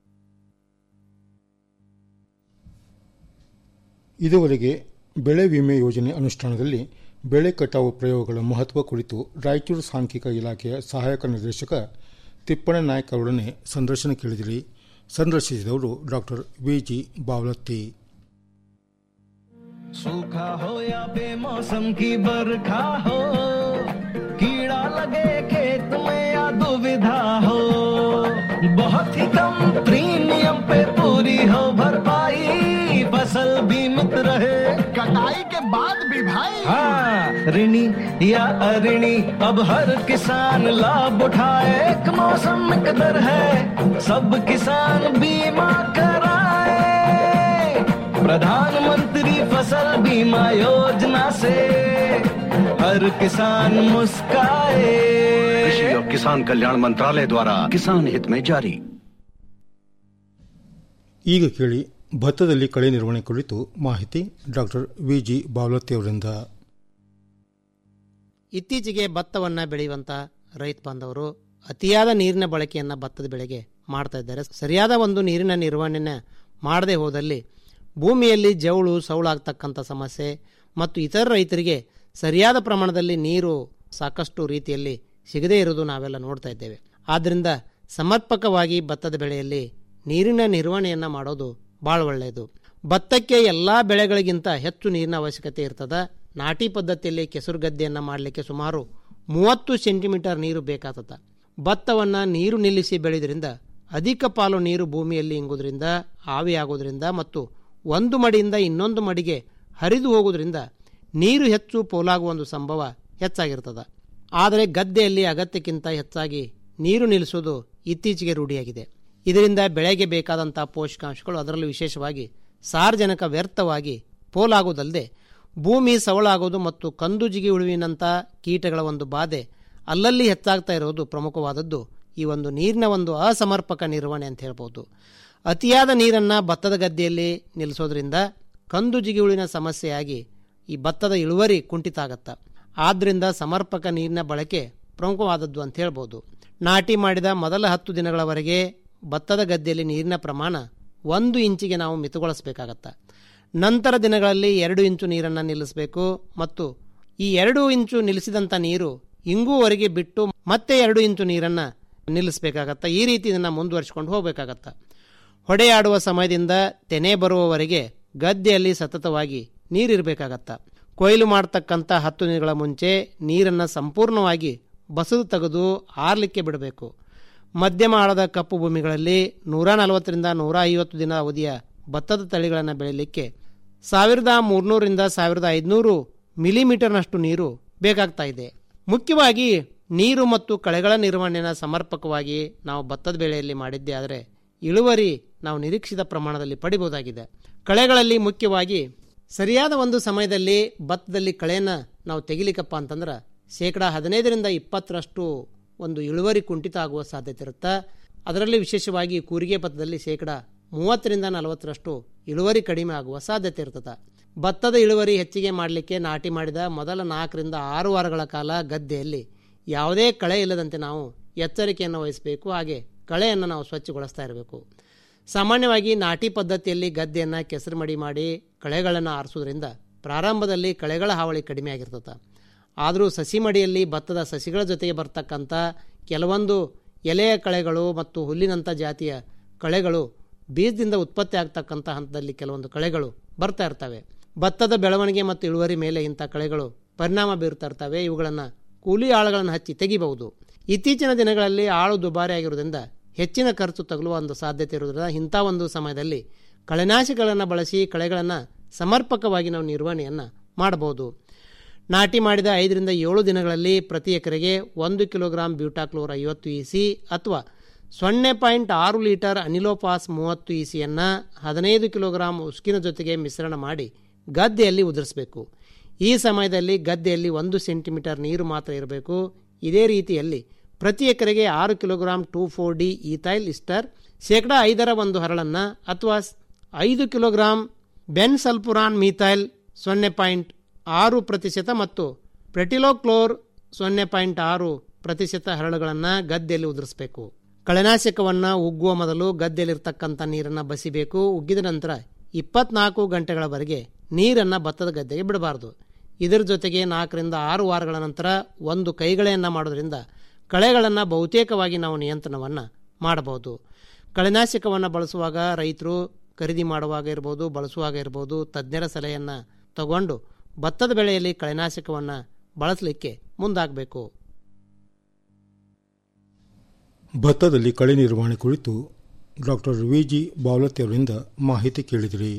A: ಇದುವರೆಗೆ ಬೆಳೆ ವಿಮೆ ಯೋಜನೆ ಅನುಷ್ಠಾನದಲ್ಲಿ ಬೆಳೆ ಕಟಾವು ಪ್ರಯೋಗಗಳ ಮಹತ್ವ ಕುರಿತು ರಾಯಚೂರು ಸಾಂಖ್ಯಿಕ ಇಲಾಖೆಯ ಸಹಾಯಕ ನಿರ್ದೇಶಕ ತಿಪ್ಪಣ್ಣ ನಾಯ್ಕ ಅವರೊಡನೆ ಸಂದರ್ಶನ ಕೇಳಿದಿರಿ ಸಂದರ್ಶಿಸಿದವರು ಡಾಕ್ಟರ್ ವಿಜಿ ಬಾವಲತ್ತಿ
L: सूखा हो या बेमौसम की बरखा हो कीड़ा लगे खेत में या दुविधा हो बहुत ही कम प्रीमियम पे पूरी हो भरपाई फसल बीमित रहे
M: कटाई के बाद भी भाई
L: हाँ ऋणी या अऋणी अब हर किसान लाभ उठाए एक मौसम कदर है सब किसान बीमा कराए प्रधानमंत्री फसल बीमा योजना से हर किसान मुस्काए
N: कृषि और किसान कल्याण मंत्रालय द्वारा किसान हित में जारी
A: ಈಗ ಕೇಳಿ ಭತ್ತದಲ್ಲಿ ಕಳೆ ನಿರ್ವಹಣೆ ಕುರಿತು ಮಾಹಿತಿ ಡಾಕ್ಟರ್ ವಿಜಿ ಬಾವಲತ್ತಿ ಅವರಿಂದ
K: ಇತ್ತೀಚೆಗೆ ಭತ್ತವನ್ನ ಬೆಳೆಯುವಂತ ರೈತ ಬಾಂಧವರು ಅತಿಯಾದ ನೀರಿನ ಬಳಕೆಯನ್ನ ಭತ್ತದ ಬೆಳೆಗೆ ಮಾಡ್ತಾ ಇದ್ದಾರೆ ಸರಿಯಾದ ಒಂದು ನೀರಿನ ನಿರ್ವಹಣೆನ ಮಾಡದೆ ಹೋದಲ್ಲಿ ಭೂಮಿಯಲ್ಲಿ ಜವಳು ಸೌಳಾಗ್ತಕ್ಕಂಥ ಸಮಸ್ಯೆ ಮತ್ತು ಇತರ ರೈತರಿಗೆ ಸರಿಯಾದ ಪ್ರಮಾಣದಲ್ಲಿ ನೀರು ಸಾಕಷ್ಟು ರೀತಿಯಲ್ಲಿ ಸಿಗದೇ ಇರುವುದು ನಾವೆಲ್ಲ ನೋಡ್ತಾ ಇದ್ದೇವೆ ಆದ್ದರಿಂದ ಸಮರ್ಪಕವಾಗಿ ಭತ್ತದ ಬೆಳೆಯಲ್ಲಿ ನೀರಿನ ನಿರ್ವಹಣೆಯನ್ನು ಮಾಡೋದು ಭಾಳ ಒಳ್ಳೆಯದು ಭತ್ತಕ್ಕೆ ಎಲ್ಲ ಬೆಳೆಗಳಿಗಿಂತ ಹೆಚ್ಚು ನೀರಿನ ಅವಶ್ಯಕತೆ ಇರ್ತದ ನಾಟಿ ಪದ್ಧತಿಯಲ್ಲಿ ಕೆಸರು ಗದ್ದೆಯನ್ನು ಮಾಡಲಿಕ್ಕೆ ಸುಮಾರು ಮೂವತ್ತು ಸೆಂಟಿಮೀಟರ್ ನೀರು ಬೇಕಾಗ್ತದ ಭತ್ತವನ್ನು ನೀರು ನಿಲ್ಲಿಸಿ ಬೆಳೆಯೋದ್ರಿಂದ ಅಧಿಕ ಪಾಲು ನೀರು ಭೂಮಿಯಲ್ಲಿ ಇಂಗುವುದರಿಂದ ಆವಿಯಾಗೋದ್ರಿಂದ ಮತ್ತು ಒಂದು ಮಡಿಯಿಂದ ಇನ್ನೊಂದು ಮಡಿಗೆ ಹರಿದು ಹೋಗೋದ್ರಿಂದ ನೀರು ಹೆಚ್ಚು ಪೋಲಾಗುವ ಒಂದು ಸಂಭವ ಹೆಚ್ಚಾಗಿರ್ತದ ಆದರೆ ಗದ್ದೆಯಲ್ಲಿ ಅಗತ್ಯಕ್ಕಿಂತ ಹೆಚ್ಚಾಗಿ ನೀರು ನಿಲ್ಲಿಸೋದು ಇತ್ತೀಚೆಗೆ ರೂಢಿಯಾಗಿದೆ ಇದರಿಂದ ಬೆಳೆಗೆ ಬೇಕಾದಂಥ ಪೋಷಕಾಂಶಗಳು ಅದರಲ್ಲೂ ವಿಶೇಷವಾಗಿ ಸಾರ್ವಜನಿಕ ವ್ಯರ್ಥವಾಗಿ ಪೋಲಾಗುವುದಲ್ಲದೆ ಭೂಮಿ ಸವಳಾಗೋದು ಮತ್ತು ಕಂದು ಜಿಗಿ ಉಳುವಿನಂಥ ಕೀಟಗಳ ಒಂದು ಬಾಧೆ ಅಲ್ಲಲ್ಲಿ ಹೆಚ್ಚಾಗ್ತಾ ಇರೋದು ಪ್ರಮುಖವಾದದ್ದು ಈ ಒಂದು ನೀರಿನ ಒಂದು ಅಸಮರ್ಪಕ ನಿರ್ವಹಣೆ ಅಂತ ಹೇಳ್ಬೋದು ಅತಿಯಾದ ನೀರನ್ನು ಭತ್ತದ ಗದ್ದೆಯಲ್ಲಿ ನಿಲ್ಲಿಸೋದ್ರಿಂದ ಕಂದು ಜಿಗಿಹುಳಿನ ಸಮಸ್ಯೆಯಾಗಿ ಈ ಭತ್ತದ ಇಳುವರಿ ಕುಂಠಿತ ಆಗತ್ತ ಆದ್ದರಿಂದ ಸಮರ್ಪಕ ನೀರಿನ ಬಳಕೆ ಪ್ರಮುಖವಾದದ್ದು ಅಂತ ಹೇಳ್ಬೋದು ನಾಟಿ ಮಾಡಿದ ಮೊದಲ ಹತ್ತು ದಿನಗಳವರೆಗೆ ಭತ್ತದ ಗದ್ದೆಯಲ್ಲಿ ನೀರಿನ ಪ್ರಮಾಣ ಒಂದು ಇಂಚಿಗೆ ನಾವು ಮಿತುಗೊಳಿಸಬೇಕಾಗತ್ತ ನಂತರ ದಿನಗಳಲ್ಲಿ ಎರಡು ಇಂಚು ನೀರನ್ನು ನಿಲ್ಲಿಸಬೇಕು ಮತ್ತು ಈ ಎರಡು ಇಂಚು ನಿಲ್ಲಿಸಿದಂಥ ನೀರು ಇಂಗುವರೆಗೆ ಬಿಟ್ಟು ಮತ್ತೆ ಎರಡು ಇಂಚು ನೀರನ್ನು ನಿಲ್ಲಿಸಬೇಕಾಗತ್ತ ಈ ರೀತಿ ಇದನ್ನು ಮುಂದುವರಿಸಿಕೊಂಡು ಹೋಗಬೇಕಾಗತ್ತ ಹೊಡೆಯಾಡುವ ಸಮಯದಿಂದ ತೆನೆ ಬರುವವರೆಗೆ ಗದ್ದೆಯಲ್ಲಿ ಸತತವಾಗಿ ನೀರಿರಬೇಕಾಗತ್ತ ಕೊಯ್ಲು ಮಾಡತಕ್ಕಂಥ ಹತ್ತು ದಿನಗಳ ಮುಂಚೆ ನೀರನ್ನು ಸಂಪೂರ್ಣವಾಗಿ ಬಸದು ತೆಗೆದು ಆರಲಿಕ್ಕೆ ಬಿಡಬೇಕು ಮಧ್ಯಮ ಆಳದ ಕಪ್ಪು ಭೂಮಿಗಳಲ್ಲಿ ನೂರ ನಲವತ್ತರಿಂದ ನೂರ ಐವತ್ತು ದಿನ ಅವಧಿಯ ಭತ್ತದ ತಳಿಗಳನ್ನು ಬೆಳೀಲಿಕ್ಕೆ ಸಾವಿರದ ಮೂರ್ನೂರಿಂದ ಸಾವಿರದ ಐದುನೂರು ಮಿಲಿಮೀಟರ್ನಷ್ಟು ನೀರು ಬೇಕಾಗ್ತಾ ಇದೆ ಮುಖ್ಯವಾಗಿ ನೀರು ಮತ್ತು ಕಳೆಗಳ ನಿರ್ವಹಣೆಯನ್ನು ಸಮರ್ಪಕವಾಗಿ ನಾವು ಭತ್ತದ ಬೆಳೆಯಲ್ಲಿ ಮಾಡಿದ್ದೇ ಆದರೆ ಇಳುವರಿ ನಾವು ನಿರೀಕ್ಷಿತ ಪ್ರಮಾಣದಲ್ಲಿ ಪಡಿಬಹುದಾಗಿದೆ ಕಳೆಗಳಲ್ಲಿ ಮುಖ್ಯವಾಗಿ ಸರಿಯಾದ ಒಂದು ಸಮಯದಲ್ಲಿ ಭತ್ತದಲ್ಲಿ ಕಳೆಯನ್ನು ನಾವು ತೆಗಿಲಿಕ್ಕಪ್ಪ ಅಂತಂದ್ರೆ ಶೇಕಡ ಹದಿನೈದರಿಂದ ಇಪ್ಪತ್ತರಷ್ಟು ಒಂದು ಇಳುವರಿ ಕುಂಠಿತ ಆಗುವ ಸಾಧ್ಯತೆ ಇರುತ್ತೆ ಅದರಲ್ಲಿ ವಿಶೇಷವಾಗಿ ಕೂರಿಗೆ ಭತ್ತದಲ್ಲಿ ಶೇಕಡ ಮೂವತ್ತರಿಂದ ನಲವತ್ತರಷ್ಟು ಇಳುವರಿ ಕಡಿಮೆ ಆಗುವ ಸಾಧ್ಯತೆ ಇರ್ತದೆ ಭತ್ತದ ಇಳುವರಿ ಹೆಚ್ಚಿಗೆ ಮಾಡಲಿಕ್ಕೆ ನಾಟಿ ಮಾಡಿದ ಮೊದಲ ನಾಲ್ಕರಿಂದ ಆರು ವಾರಗಳ ಕಾಲ ಗದ್ದೆಯಲ್ಲಿ ಯಾವುದೇ ಕಳೆ ಇಲ್ಲದಂತೆ ನಾವು ಎಚ್ಚರಿಕೆಯನ್ನು ವಹಿಸಬೇಕು ಹಾಗೆ ಕಳೆಯನ್ನು ನಾವು ಸ್ವಚ್ಛಗೊಳಿಸ್ತಾ ಇರಬೇಕು ಸಾಮಾನ್ಯವಾಗಿ ನಾಟಿ ಪದ್ಧತಿಯಲ್ಲಿ ಗದ್ದೆಯನ್ನು ಕೆಸರು ಮಡಿ ಮಾಡಿ ಕಳೆಗಳನ್ನು ಆರಿಸೋದ್ರಿಂದ ಪ್ರಾರಂಭದಲ್ಲಿ ಕಳೆಗಳ ಹಾವಳಿ ಕಡಿಮೆ ಆಗಿರ್ತದೆ ಆದರೂ ಸಸಿ ಮಡಿಯಲ್ಲಿ ಭತ್ತದ ಸಸಿಗಳ ಜೊತೆಗೆ ಬರ್ತಕ್ಕಂಥ ಕೆಲವೊಂದು ಎಲೆಯ ಕಳೆಗಳು ಮತ್ತು ಹುಲ್ಲಿನಂಥ ಜಾತಿಯ ಕಳೆಗಳು ಬೀಜದಿಂದ ಉತ್ಪತ್ತಿ ಆಗ್ತಕ್ಕಂಥ ಹಂತದಲ್ಲಿ ಕೆಲವೊಂದು ಕಳೆಗಳು ಬರ್ತಾ ಇರ್ತವೆ ಭತ್ತದ ಬೆಳವಣಿಗೆ ಮತ್ತು ಇಳುವರಿ ಮೇಲೆ ಇಂಥ ಕಳೆಗಳು ಪರಿಣಾಮ ಬೀರ್ತಾ ಇರ್ತವೆ ಇವುಗಳನ್ನು ಕೂಲಿ ಆಳುಗಳನ್ನು ಹಚ್ಚಿ ತೆಗಿಬಹುದು ಇತ್ತೀಚಿನ ದಿನಗಳಲ್ಲಿ ಆಳು ದುಬಾರಿ ಆಗಿರೋದ್ರಿಂದ ಹೆಚ್ಚಿನ ಖರ್ಚು ತಗಲುವ ಒಂದು ಸಾಧ್ಯತೆ ಇರೋದ್ರಿಂದ ಇಂಥ ಒಂದು ಸಮಯದಲ್ಲಿ ಕಳೆನಾಶಕಗಳನ್ನು ಬಳಸಿ ಕಳೆಗಳನ್ನು ಸಮರ್ಪಕವಾಗಿ ನಾವು ನಿರ್ವಹಣೆಯನ್ನು ಮಾಡಬಹುದು ನಾಟಿ ಮಾಡಿದ ಐದರಿಂದ ಏಳು ದಿನಗಳಲ್ಲಿ ಪ್ರತಿ ಎಕರೆಗೆ ಒಂದು ಕಿಲೋಗ್ರಾಂ ಬ್ಯೂಟಾಕ್ಲೋರ್ ಐವತ್ತು ಇ ಸಿ ಅಥವಾ ಸೊನ್ನೆ ಪಾಯಿಂಟ್ ಆರು ಲೀಟರ್ ಅನಿಲೋಪಾಸ್ ಮೂವತ್ತು ಇ ಸಿಯನ್ನು ಹದಿನೈದು ಕಿಲೋಗ್ರಾಂ ಉಸ್ಕಿನ ಜೊತೆಗೆ ಮಿಶ್ರಣ ಮಾಡಿ ಗದ್ದೆಯಲ್ಲಿ ಉದುರಿಸಬೇಕು ಈ ಸಮಯದಲ್ಲಿ ಗದ್ದೆಯಲ್ಲಿ ಒಂದು ಸೆಂಟಿಮೀಟರ್ ನೀರು ಮಾತ್ರ ಇರಬೇಕು ಇದೇ ರೀತಿಯಲ್ಲಿ ಪ್ರತಿ ಎಕರೆಗೆ ಆರು kilogram two four D ethyl ester ಶೇಕಡ ಐದರ ಒಂದು ಹರಳನ್ನು ಅಥವಾ ಐದು ಕಿಲೋಗ್ರಾಂ ಬೆನ್ ಸಲ್ಪುರಾನ್ ಮೀಥೈಲ್ ಸೊನ್ನೆ ಪಾಯಿಂಟ್ ಆರು ಪ್ರತಿಶತ ಮತ್ತು ಪ್ರೆಟಿಲೋಕ್ಲೋರ್ ಸೊನ್ನೆ ಪಾಯಿಂಟ್ ಆರು ಪ್ರತಿಶತ ಹರಳುಗಳನ್ನು ಗದ್ದೆಯಲ್ಲಿ ಉದುರಿಸಬೇಕು ಕಳೆನಾಶಕವನ್ನು ಉಗ್ಗುವ ಮೊದಲು ಗದ್ದೆಯಲ್ಲಿರ್ತಕ್ಕಂಥ ನೀರನ್ನು ಬಸಿಬೇಕು ಉಗ್ಗಿದ ನಂತರ ಇಪ್ಪತ್ನಾಲ್ಕು ಗಂಟೆಗಳವರೆಗೆ ನೀರನ್ನು ಭತ್ತದ ಗದ್ದೆಗೆ ಬಿಡಬಾರದು ಇದರ ಜೊತೆಗೆ ನಾಲ್ಕರಿಂದ ಆರು ವಾರಗಳ ನಂತರ ಒಂದು ಕೈಗಳೆಯನ್ನು ಮಾಡೋದ್ರಿಂದ ಕಳೆಗಳನ್ನು ಬಹುತೇಕವಾಗಿ ನಾವು ನಿಯಂತ್ರಣವನ್ನು ಮಾಡಬಹುದು ಕಳೆನಾಶಕವನ್ನು ಬಳಸುವಾಗ ರೈತರು ಖರೀದಿ ಮಾಡುವಾಗ ಇರ್ಬೋದು ಬಳಸುವಾಗ ಇರ್ಬೋದು ತಜ್ಞರ ಸಲಹೆಯನ್ನು ತಗೊಂಡು ಭತ್ತದ ಬೆಳೆಯಲ್ಲಿ ಕಳೆನಾಶಕವನ್ನು ಬಳಸಲಿಕ್ಕೆ ಮುಂದಾಗಬೇಕು
A: ಭತ್ತದಲ್ಲಿ ಕಳೆ ನಿರ್ವಹಣೆ ಕುರಿತು ಡಾಕ್ಟರ್ ವಿ ಜಿ ಬಾವಲತಿ ಅವರಿಂದ ಮಾಹಿತಿ ಕೇಳಿದಿರಿ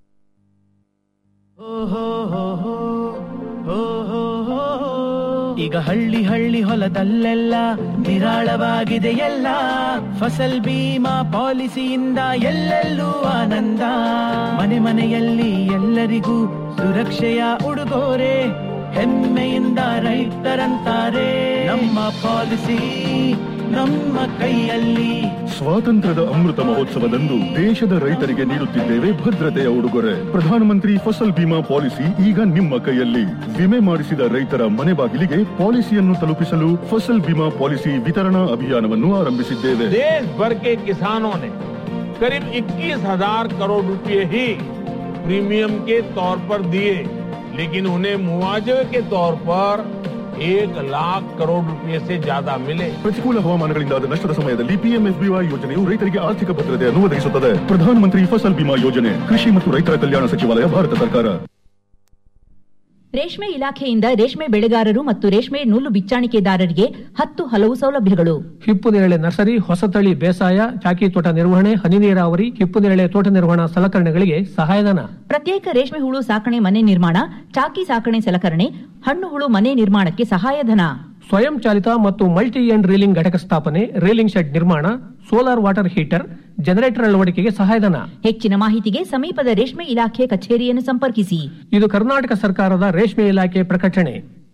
F: ಈಗ ಹಳ್ಳಿ ಹಳ್ಳಿ ಹೊಲದಲ್ಲೆಲ್ಲ ನಿರಾಳವಾಗಿದೆ ಎಲ್ಲ ಫಸಲ್ ಬೀಮಾ ಪಾಲಿಸಿಯಿಂದ ಎಲ್ಲೆಲ್ಲೂ ಆನಂದ ಮನೆ ಮನೆಯಲ್ಲಿ ಎಲ್ಲರಿಗೂ ಸುರಕ್ಷೆಯ ಉಡುಗೊರೆ ಹೆಮ್ಮೆಯಿಂದ ರೈತರಂತಾರೆ ನಮ್ಮ ಪಾಲಿಸಿ ನಮ್ಮ ಕೈಯಲ್ಲಿ
G: ಸ್ವಾತಂತ್ರ್ಯದ ಅಮೃತ ಮಹೋತ್ಸವದಂದು ದೇಶದ ರೈತರಿಗೆ ನೀಡುತ್ತಿದ್ದೇವೆ ಭದ್ರತೆಯ ಉಡುಗೊರೆ ಪ್ರಧಾನಮಂತ್ರಿ ಫಸಲ್ ಬಿಮಾ ಪಾಲಿಸಿ ಈಗ ನಿಮ್ಮ ಕೈಯಲ್ಲಿ ವಿಮೆ ಮಾಡಿಸಿದ ರೈತರ ಮನೆ ಬಾಗಿಲಿಗೆ ಪಾಲಿಸಿಯನ್ನು ತಲುಪಿಸಲು ಫಸಲ್ ಬಿಮಾ ಪಾಲಿಸಿ ವಿತರಣಾ ಅಭಿಯಾನವನ್ನು ಆರಂಭಿಸಿದ್ದೇವೆ
E: देश भर के किसानों ने करीब 21,000 करोड़ रुपए ही प्रीमियम के तौर पर दिए लेकिन उन्हें मुआवजे के तौर पर एक लाख करोड़ रुपए से ज्यादा मिले
G: ಪ್ರತಿಕೂಲ ಹವಾಮಾನಗಳಿಂದಾದ ನಷ್ಟದ ಸಮಯದಲ್ಲಿ ಪಿಎಂಎಸ್ಬಿವೈ ಯೋಜನೆಯು ರೈತರಿಗೆ ಆರ್ಥಿಕ ಭದ್ರತೆಯನ್ನು ಒದಗಿಸುತ್ತದೆ ಪ್ರಧಾನಮಂತ್ರಿ ಫಸಲ್ ಬಿಮಾ ಯೋಜನೆ ಕೃಷಿ ಮತ್ತು ರೈತರ ಕಲ್ಯಾಣ ಸಚಿವಾಲಯ ಭಾರತ ಸರ್ಕಾರ
O: ರೇಷ್ಮೆ ಇಲಾಖೆಯಿಂದ ರೇಷ್ಮೆ ಬೆಳೆಗಾರರು ಮತ್ತು ರೇಷ್ಮೆ ನೂಲು ಬಿಚ್ಚಾಣಿಕೆದಾರರಿಗೆ ಹತ್ತು ಹಲವು ಸೌಲಭ್ಯಗಳು
P: ಹಿಪ್ಪು ನೇರಳೆ ನರ್ಸರಿ ಹೊಸತಳಿ ಬೇಸಾಯ ಚಾಕಿ ತೋಟ ನಿರ್ವಹಣೆ ಹನಿ ನೀರಾವರಿ ಹಿಪ್ಪು ನೇರಳೆ ತೋಟ ನಿರ್ವಹಣಾ ಸಲಕರಣೆಗಳಿಗೆ ಸಹಾಯಧನ
O: ಪ್ರತ್ಯೇಕ ರೇಷ್ಮೆ ಹುಳು ಸಾಕಣೆ ಮನೆ ನಿರ್ಮಾಣ ಚಾಕಿ ಸಾಕಣೆ ಸಲಕರಣೆ ಹಣ್ಣು ಹುಳು ಮನೆ ನಿರ್ಮಾಣಕ್ಕೆ ಸಹಾಯಧನ
P: ಸ್ವಯಂ ಚಾಲಿತ ಮತ್ತು ಮಲ್ಟಿ ಎಂಡ್ ರೀಲಿಂಗ್ ಘಟಕ ಸ್ಥಾಪನೆ ರೀಲಿಂಗ್ ಶೆಡ್ ನಿರ್ಮಾಣ ಸೋಲಾರ್ ವಾಟರ್ ಹೀಟರ್ ಜನರೇಟರ್ ಅಳವಡಿಕೆಗೆ ಸಹಾಯಧನ
O: ಹೆಚ್ಚಿನ ಮಾಹಿತಿಗೆ ಸಮೀಪದ ರೇಷ್ಮೆ ಇಲಾಖೆ ಕಚೇರಿಯನ್ನು ಸಂಪರ್ಕಿಸಿ
P: ಇದು ಕರ್ನಾಟಕ ಸರ್ಕಾರದ ರೇಷ್ಮೆ ಇಲಾಖೆ ಪ್ರಕಟಣೆ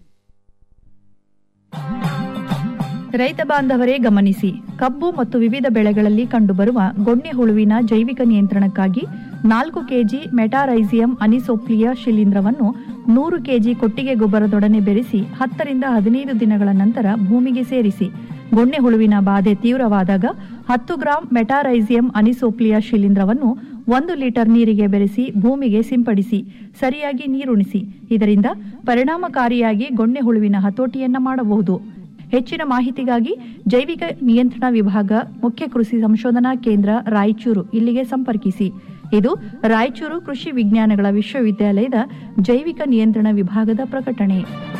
Q: ರೈತ ಬಾಂಧವರೇ ಗಮನಿಸಿ ಕಬ್ಬು ಮತ್ತು ವಿವಿಧ ಬೆಳೆಗಳಲ್ಲಿ ಕಂಡುಬರುವ ಗೊಣ್ಣೆ ಹುಳುವಿನ ಜೈವಿಕ ನಿಯಂತ್ರಣಕ್ಕಾಗಿ ನಾಲ್ಕು ಕೆಜಿ ಮೆಟಾರೈಸಿಯಂ ಅನಿಸೋಪ್ಲಿಯ ಶಿಲೀಂಧ್ರವನ್ನು ನೂರು ಕೆಜಿ ಕೊಟ್ಟಿಗೆ ಗೊಬ್ಬರದೊಡನೆ ಬೆರೆಸಿ ಹತ್ತರಿಂದ ಹದಿನೈದು ದಿನಗಳ ನಂತರ ಭೂಮಿಗೆ ಸೇರಿಸಿ ಗೊಣ್ಣೆ ಹುಳುವಿನ ಬಾಧೆ ತೀವ್ರವಾದಾಗ ಹತ್ತು ಗ್ರಾಂ ಮೆಟಾರೈಸಿಯಂ ಅನಿಸೋಪ್ಲಿಯ ಶಿಲೀಂಧ್ರವನ್ನು ಒಂದು ಲೀಟರ್ ನೀರಿಗೆ ಬೆರೆಸಿ ಭೂಮಿಗೆ ಸಿಂಪಡಿಸಿ ಸರಿಯಾಗಿ ನೀರುಣಿಸಿ ಇದರಿಂದ ಪರಿಣಾಮಕಾರಿಯಾಗಿ ಗೊಣ್ಣೆ ಹುಳುವಿನ ಹತೋಟಿಯನ್ನ ಮಾಡಬಹುದು ಹೆಚ್ಚಿನ ಮಾಹಿತಿಗಾಗಿ ಜೈವಿಕ ನಿಯಂತ್ರಣ ವಿಭಾಗ ಮುಖ್ಯ ಕೃಷಿ ಸಂಶೋಧನಾ ಕೇಂದ್ರ ರಾಯಚೂರು ಇಲ್ಲಿಗೆ ಸಂಪರ್ಕಿಸಿ ಇದು ರಾಯಚೂರು ಕೃಷಿ ವಿಜ್ಞಾನಗಳ ವಿಶ್ವವಿದ್ಯಾಲಯದ ಜೈವಿಕ ನಿಯಂತ್ರಣ ವಿಭಾಗದ ಪ್ರಕಟಣೆ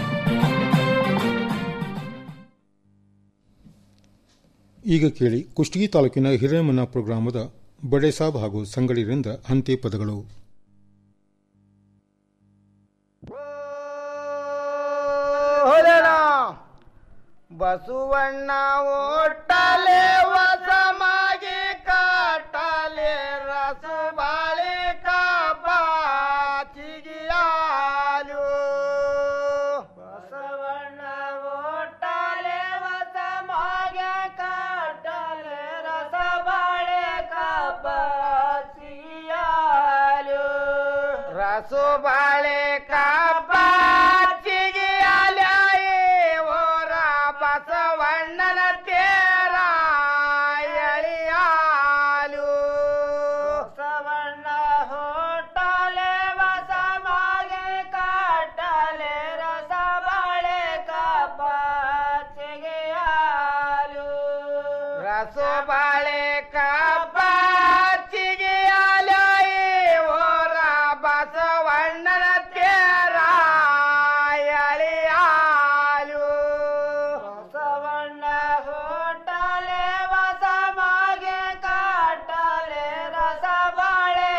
A: ಈಗ ಕೇಳಿ ಕುಷ್ಟಗಿ ತಾಲೂಕಿನ ಹಿರೇಮನ್ನಾಪುರ ಗ್ರಾಮದ ಬಡೇಸಾಬ್ ಹಾಗೂ ಸಂಗಡಿರಿಂದ ಹಂತಿ ಪದಗಳು
R: ಹೊರಣ ಬಸವಣ್ಣ ಒಟ್ಟಲೆ ವಸಮಾಗಿ ಕಾಟಲೆ ರಸು ಬಾಳೆ ಕಾಪಾಚಿಗಿಯಾಲು ಬಸವಣ್ಣ ಒಟ್ಟಲೆ ವಸಮಾಗಿ ಕಾಟಲೆ ರಸ ಬಾಳೆ ಕಾಪಾಚಿಗಿಯಾಲು ರಸು ಬಾಳೆ ಕಾಪಾಚಿಗಿಯಾಲೆ ಓರ ಬಸವಣ್ಣನ ತೇರ ಎಳಿಯಾಲು ಬಸವಣ್ಣ ಹೋಟಲೆ ಬಸ ಮಾಗೆ ಕಾಟಲೆ ರಸ ಬಾಳೆ ಕಾಪಾಚಿಗಿಯಾಲು ರಸ ಬಾಳೆ ಕಾಪಾಚಿಗಿಯಾಲು ಓರ ಬಸವಣ್ಣನ ತೇರ ಎಳಿಯಾಲು ಬಸವಣ್ಣ ಹೋಟಲೆ ಬಸ ಮಾಗೆ ಕಾಟಲೆ ರಸ ಬಾಳೆ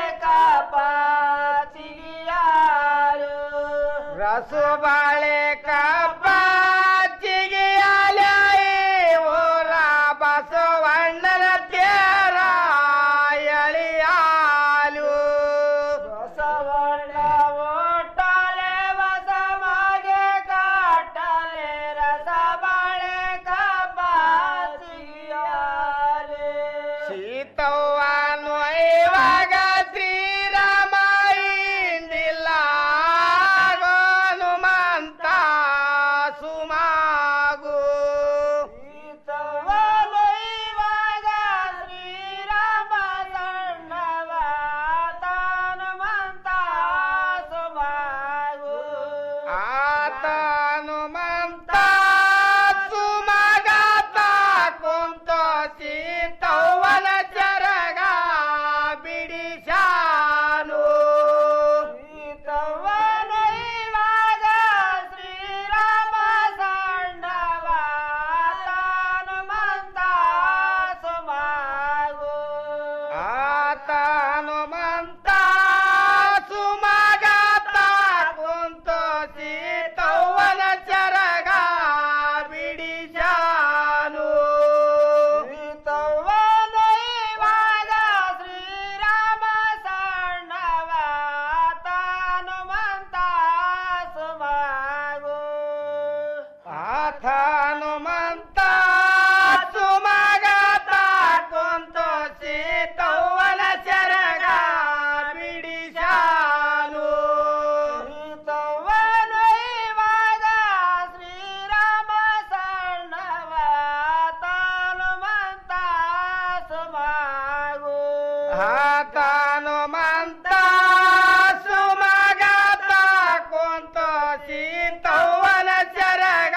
R: ಕಾಪಾಚಿಗಿಯಾಲು ರಸ ಬಾಳೆ ಕಾಪಾಚಿಗಿಯಾಲು ಓರ ಬಸವಣ್ಣನ ತೇರ ಎಳಿಯಾಲು ಬಸವಣ್ಣ ಒಟ್ಟಲೆ ಬಸ ಮಾಗೆ ಕಾಟಲೆ ರಸ ಬಾಳೆ ಕಾಪಾಚಿಗಿಯಾಲೆ ಸೀತವ್ವ ನೊಯ್ವಾಗ ಶ್ರೀರಾಮ ಇಂದಿಲ್ಲ ಹನುಮಂತ ಸುಮಾಗು ಸೀತವ್ವ ನೊಯ್ವಾಗ ಶ್ರೀರಾಮ ಸಣ್ಣವ ತಾನುಮಂತ ಸುಮಾಗು ಆತನುಮಂತ ಸುಮಗಾತ ಕುಂತ ಸೀತವ್ವನ ಚರಗ ಬಿಡಿಸಾನು ಸೀತವ್ವನ ಇವಾಗ ಶ್ರೀರಾಮ ಸಣ್ಣವ ತಾನುಮಂತ ಸುಮಾಗು ಆತನುಮಂತ ಸುಮಗಾತ ಕುಂತ ಸೀತವ್ವನ ಚರಗ ಬಿಡಿಸಾನು ಸೀತವ್ವನ ಇವಾಗ ಶ್ರೀರಾಮ ಸಣ್ಣವ ತಾನುಮಂತ ಸುಮಾಗು ಆತನುಮಂತ ಸುಮಗಾತ ಕುಂತ ಸೀತವ್ವನ ಚರಗ ಬಿಡಿಸಾನು ಸೀತವ್ವನ ಇವಾಗ ಶ್ರೀರಾಮ ಸಣ್ಣವ ತಾನುಮಂತ ಸುಮಾಗು ಆತನುಮಂತ ಸುಮಗಾತ ಕುಂತ ಸೀತವ್ವನ ಚರಗ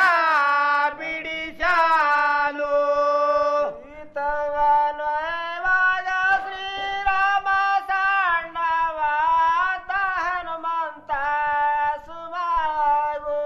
R: ಬಿಡಿಸಾನು ಸೀತವ್ವನ ಇವಾಗ ಶ್ರೀರಾಮ ಸಣ್ಣವ ಹನುಮಂತ ಸುಮಾಗು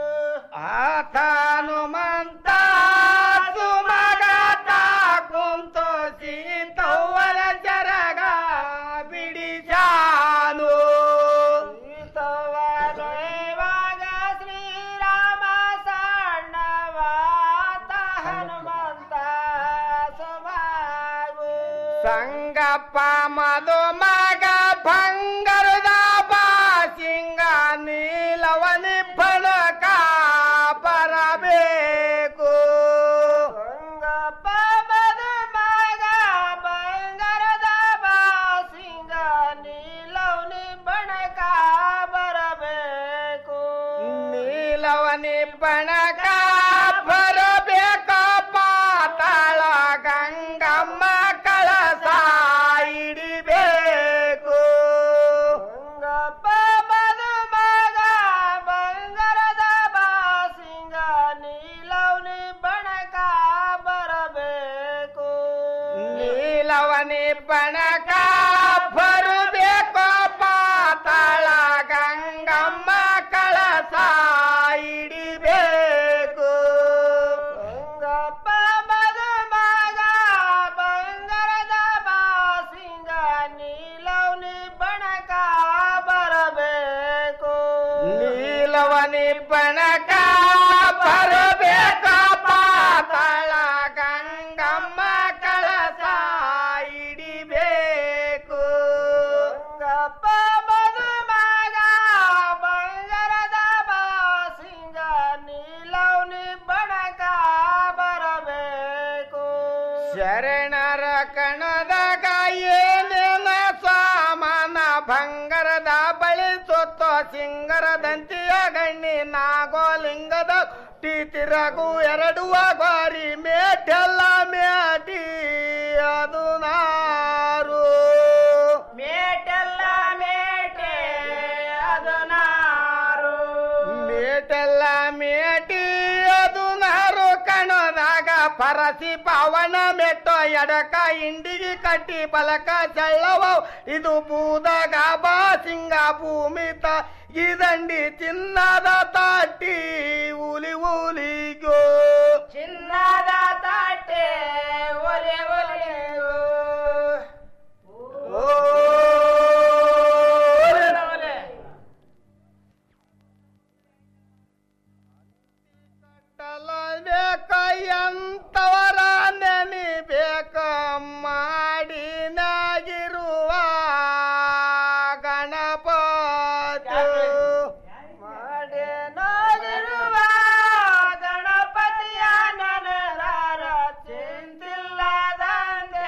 R: ಆತನುಮಂತ ಸುಮಗಾತ ಕುಂತ ಸೀತವ್ವನ ಚರಗ ಬಿಡಿಸಾನು ಸೀತವ್ವನ ಇವಾಗ ಶ್ರೀರಾಮ ಸಣ್ಣವ ಹನುಮಂತ ಸುಮಾಗು ಸಂಗಪ್ಪ ಮಧು ಮಗ ಭಂಗರದ ಬಾಸಿಂಗ ನೀಲವನಿ ಫಲಕ ಬರಬೇಕು ಸಂಗಪ್ಪ ಮಧು ಮಗ ಬಂಗಾರದ ಬಾಸಿಂಗ ನೀಲವನಿ ಬಣಕ ಬರಬೇಕು ನೀಲವನಿ ಬಣಕ ಬರಬೇಕು ಪಾತಾಳ ಗಂಗಮ್ಮ ಕಳಸ ಇಡಿಬೇಕು ಗಂಗಪ್ಪ ಮಧು ಮಗ ಬಂಗಾರದ ಬಾಸಿಂಗ ನೀಲವನಿ ಬಣಕ ಬರಬೇಕು ನೀಲವನಿ ಬಣಕ ಬರಬೇಕು ನೀಲವನಿ ಬಣಕ ಬರಬೇಕ ಪಾತಾಳ ಗಂಗಮ್ಮ ಕಳಸ ಹಿಡಿಬೇಕು ಗಪ್ಪ ಮದುಮಗ ಬಂಗಾರದ ಬಾಸಿಂಗ ನೀಲವನಿ ಬಣಕ ಬರಬೇಕು ಶರಣರ ಕಣದಾಗ ಏನೇನ ಸಾಮಾನ ಬಂಗಾರದ ಬಳಿ ಸೊತ್ತ ಸಿಂಗರದಂತಿಯ ಗಣ್ಣಿ ನಾಗೋಲಿಂಗದ ಟಿ ತಿರಗು ಎರಡು ಗಾರಿ ಮೇಟೆಲ್ಲ ಮೇಟಿ ಅದು ನಾರು ಮೇಟೆಲ್ಲ ಮೇಟೆ ಅದು ನಾರು ಮೇಟೆಲ್ಲ ಮೇಟಿ ಅದು ನಾರು ಕಣದಾಗ ಪರಸಿ ಪವನ ಮೆಟ್ಟೋ ಎಡಕ ಇಂಡಿಗಿ ಕಟ್ಟಿ ಪಲಕ ಚಳ್ಳವ ಇದು ಬೂದಾಗ ಬಾ ಸಿಂಗ ಭೂಮಿತ ಇದಂಡಿ ಚಿನ್ನದ ತಾಟಿ ಉಲಿ ಉಲಿಗೋ ಚಿನ್ನದ ತಾಟೆ ಒಲೆ ಒಲೆಗೋ ಓ ಒಲೆ ಒಲೆ. ಕಟ್ಟಲಬೇಕ ಎಂತವರ ನೆನಿಬೇಕ ಮಾಡಿನಾಗಿರುವ ಗಣಪತಿ ಮಾಡಿನಾಗಿರುವ ಗಣಪತಿಯ ನನದಾರ ಚಿಂತಿಲ್ಲದಂತೆ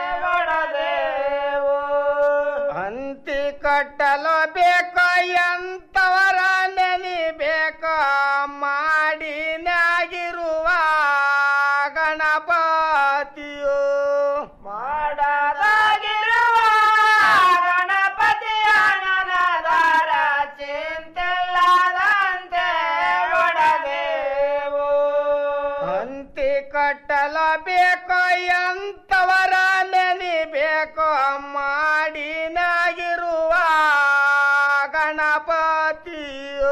R: ಒಡದೇವು ಅಂತಿ ಕಟ್ಟಲು ಬೇಕು ಎಂತವರ ನೆನಿಬೇಕ ಮಾಡಿನಾಗಿರುವ ಗಣಪತಿಯು ಮಾಡದಾಗಿರುವ ಗಣಪತಿಯ ನನದಾರ ಚಿಂತಿಲ್ಲದಂತೆ ಒಡದೇವು ಅಂತಿ ಕಟ್ಟಲು ಬೇಕು ಎಂತವರ ನೆನಿಬೇಕು ಮಾಡಿನಾಗಿರುವ ಗಣಪತಿಯು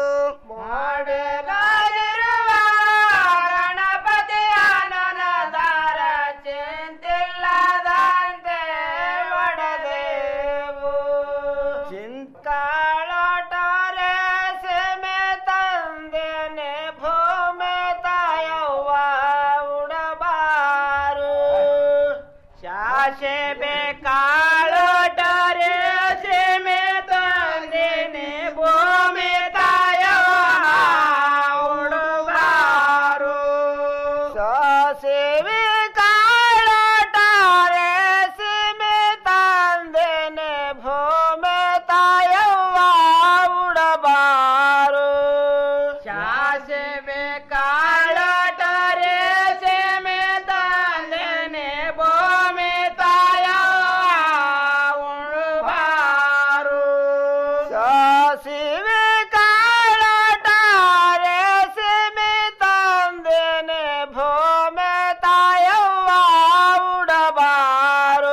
R: ಮಾಡಲಾಗಿರುವ ಗಣಪತಿಯ ನನದಾರ ಚಿಂತಿಲ್ಲದಂತೆ ಒಡದೇವು ಚಿಂತಾಳಟಾರೆ ಸೆಮೆ ತಂದೇನೆ ಭೂಮಿ ತಾಯವ್ವ ಉಡಬಾರು ಶಾಸೆ ಬೇಕಾಳಟಾರೆ ಸೆಮೆ ತಂದೇನೆ ಭೂಮಿ ತಾಯವ್ವ ಉಡಬಾರು ಸಾಸಿವೆ ಕಾಳಟಾರೆ ಸೀಮೆ ತಂದೇನೆ ಭೂಮಿ ತಾಯವ್ವ ಉಡಬಾರು ಸಾಸಿವೆ ಕಾಳಟಾರೆ ಸೀಮೆ ತಂದೇನೆ ಭೂಮಿ ತಾಯವ್ವ ಉಡಬಾರು ಸಾಸಿವೆ ಕಾಳಟಾರೆ ಸೀಮೆ ತಂದೇನೆ ಭೂಮಿ ತಾಯವ್ವ ಉಡಬಾರು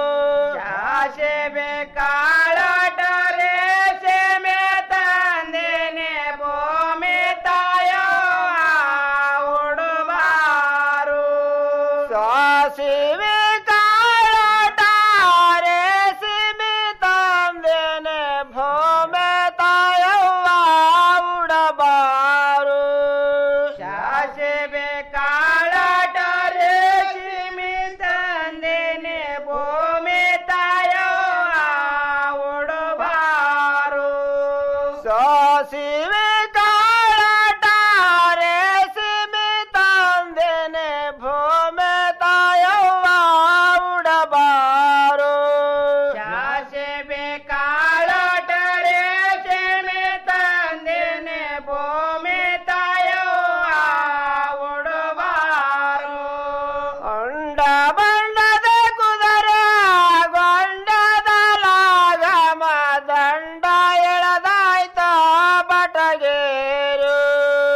R: ಶಾಸೆ ಕಾಳಟಾರೆ ಸೀಮೆ ತಂದೇನೆ ಭೂಮಿ ತಾಯವ್ವ ಉಡಬಾರು ಸಾಸಿವೆ ಕಾಳಟಾರೆ ಸೀಮೆ ತಂದೇನೆ ಭೂಮಿ ತಾಯವ್ವ ಉಡಬಾರು ಶಾಸೆ ಕಾಳಟಾರೆ ಸೀಮೆ ತಂದೇನೆ ಭೂಮಿ ತಾಯವ್ವ ಉಡಬಾರು ಸಾಸಿವೆ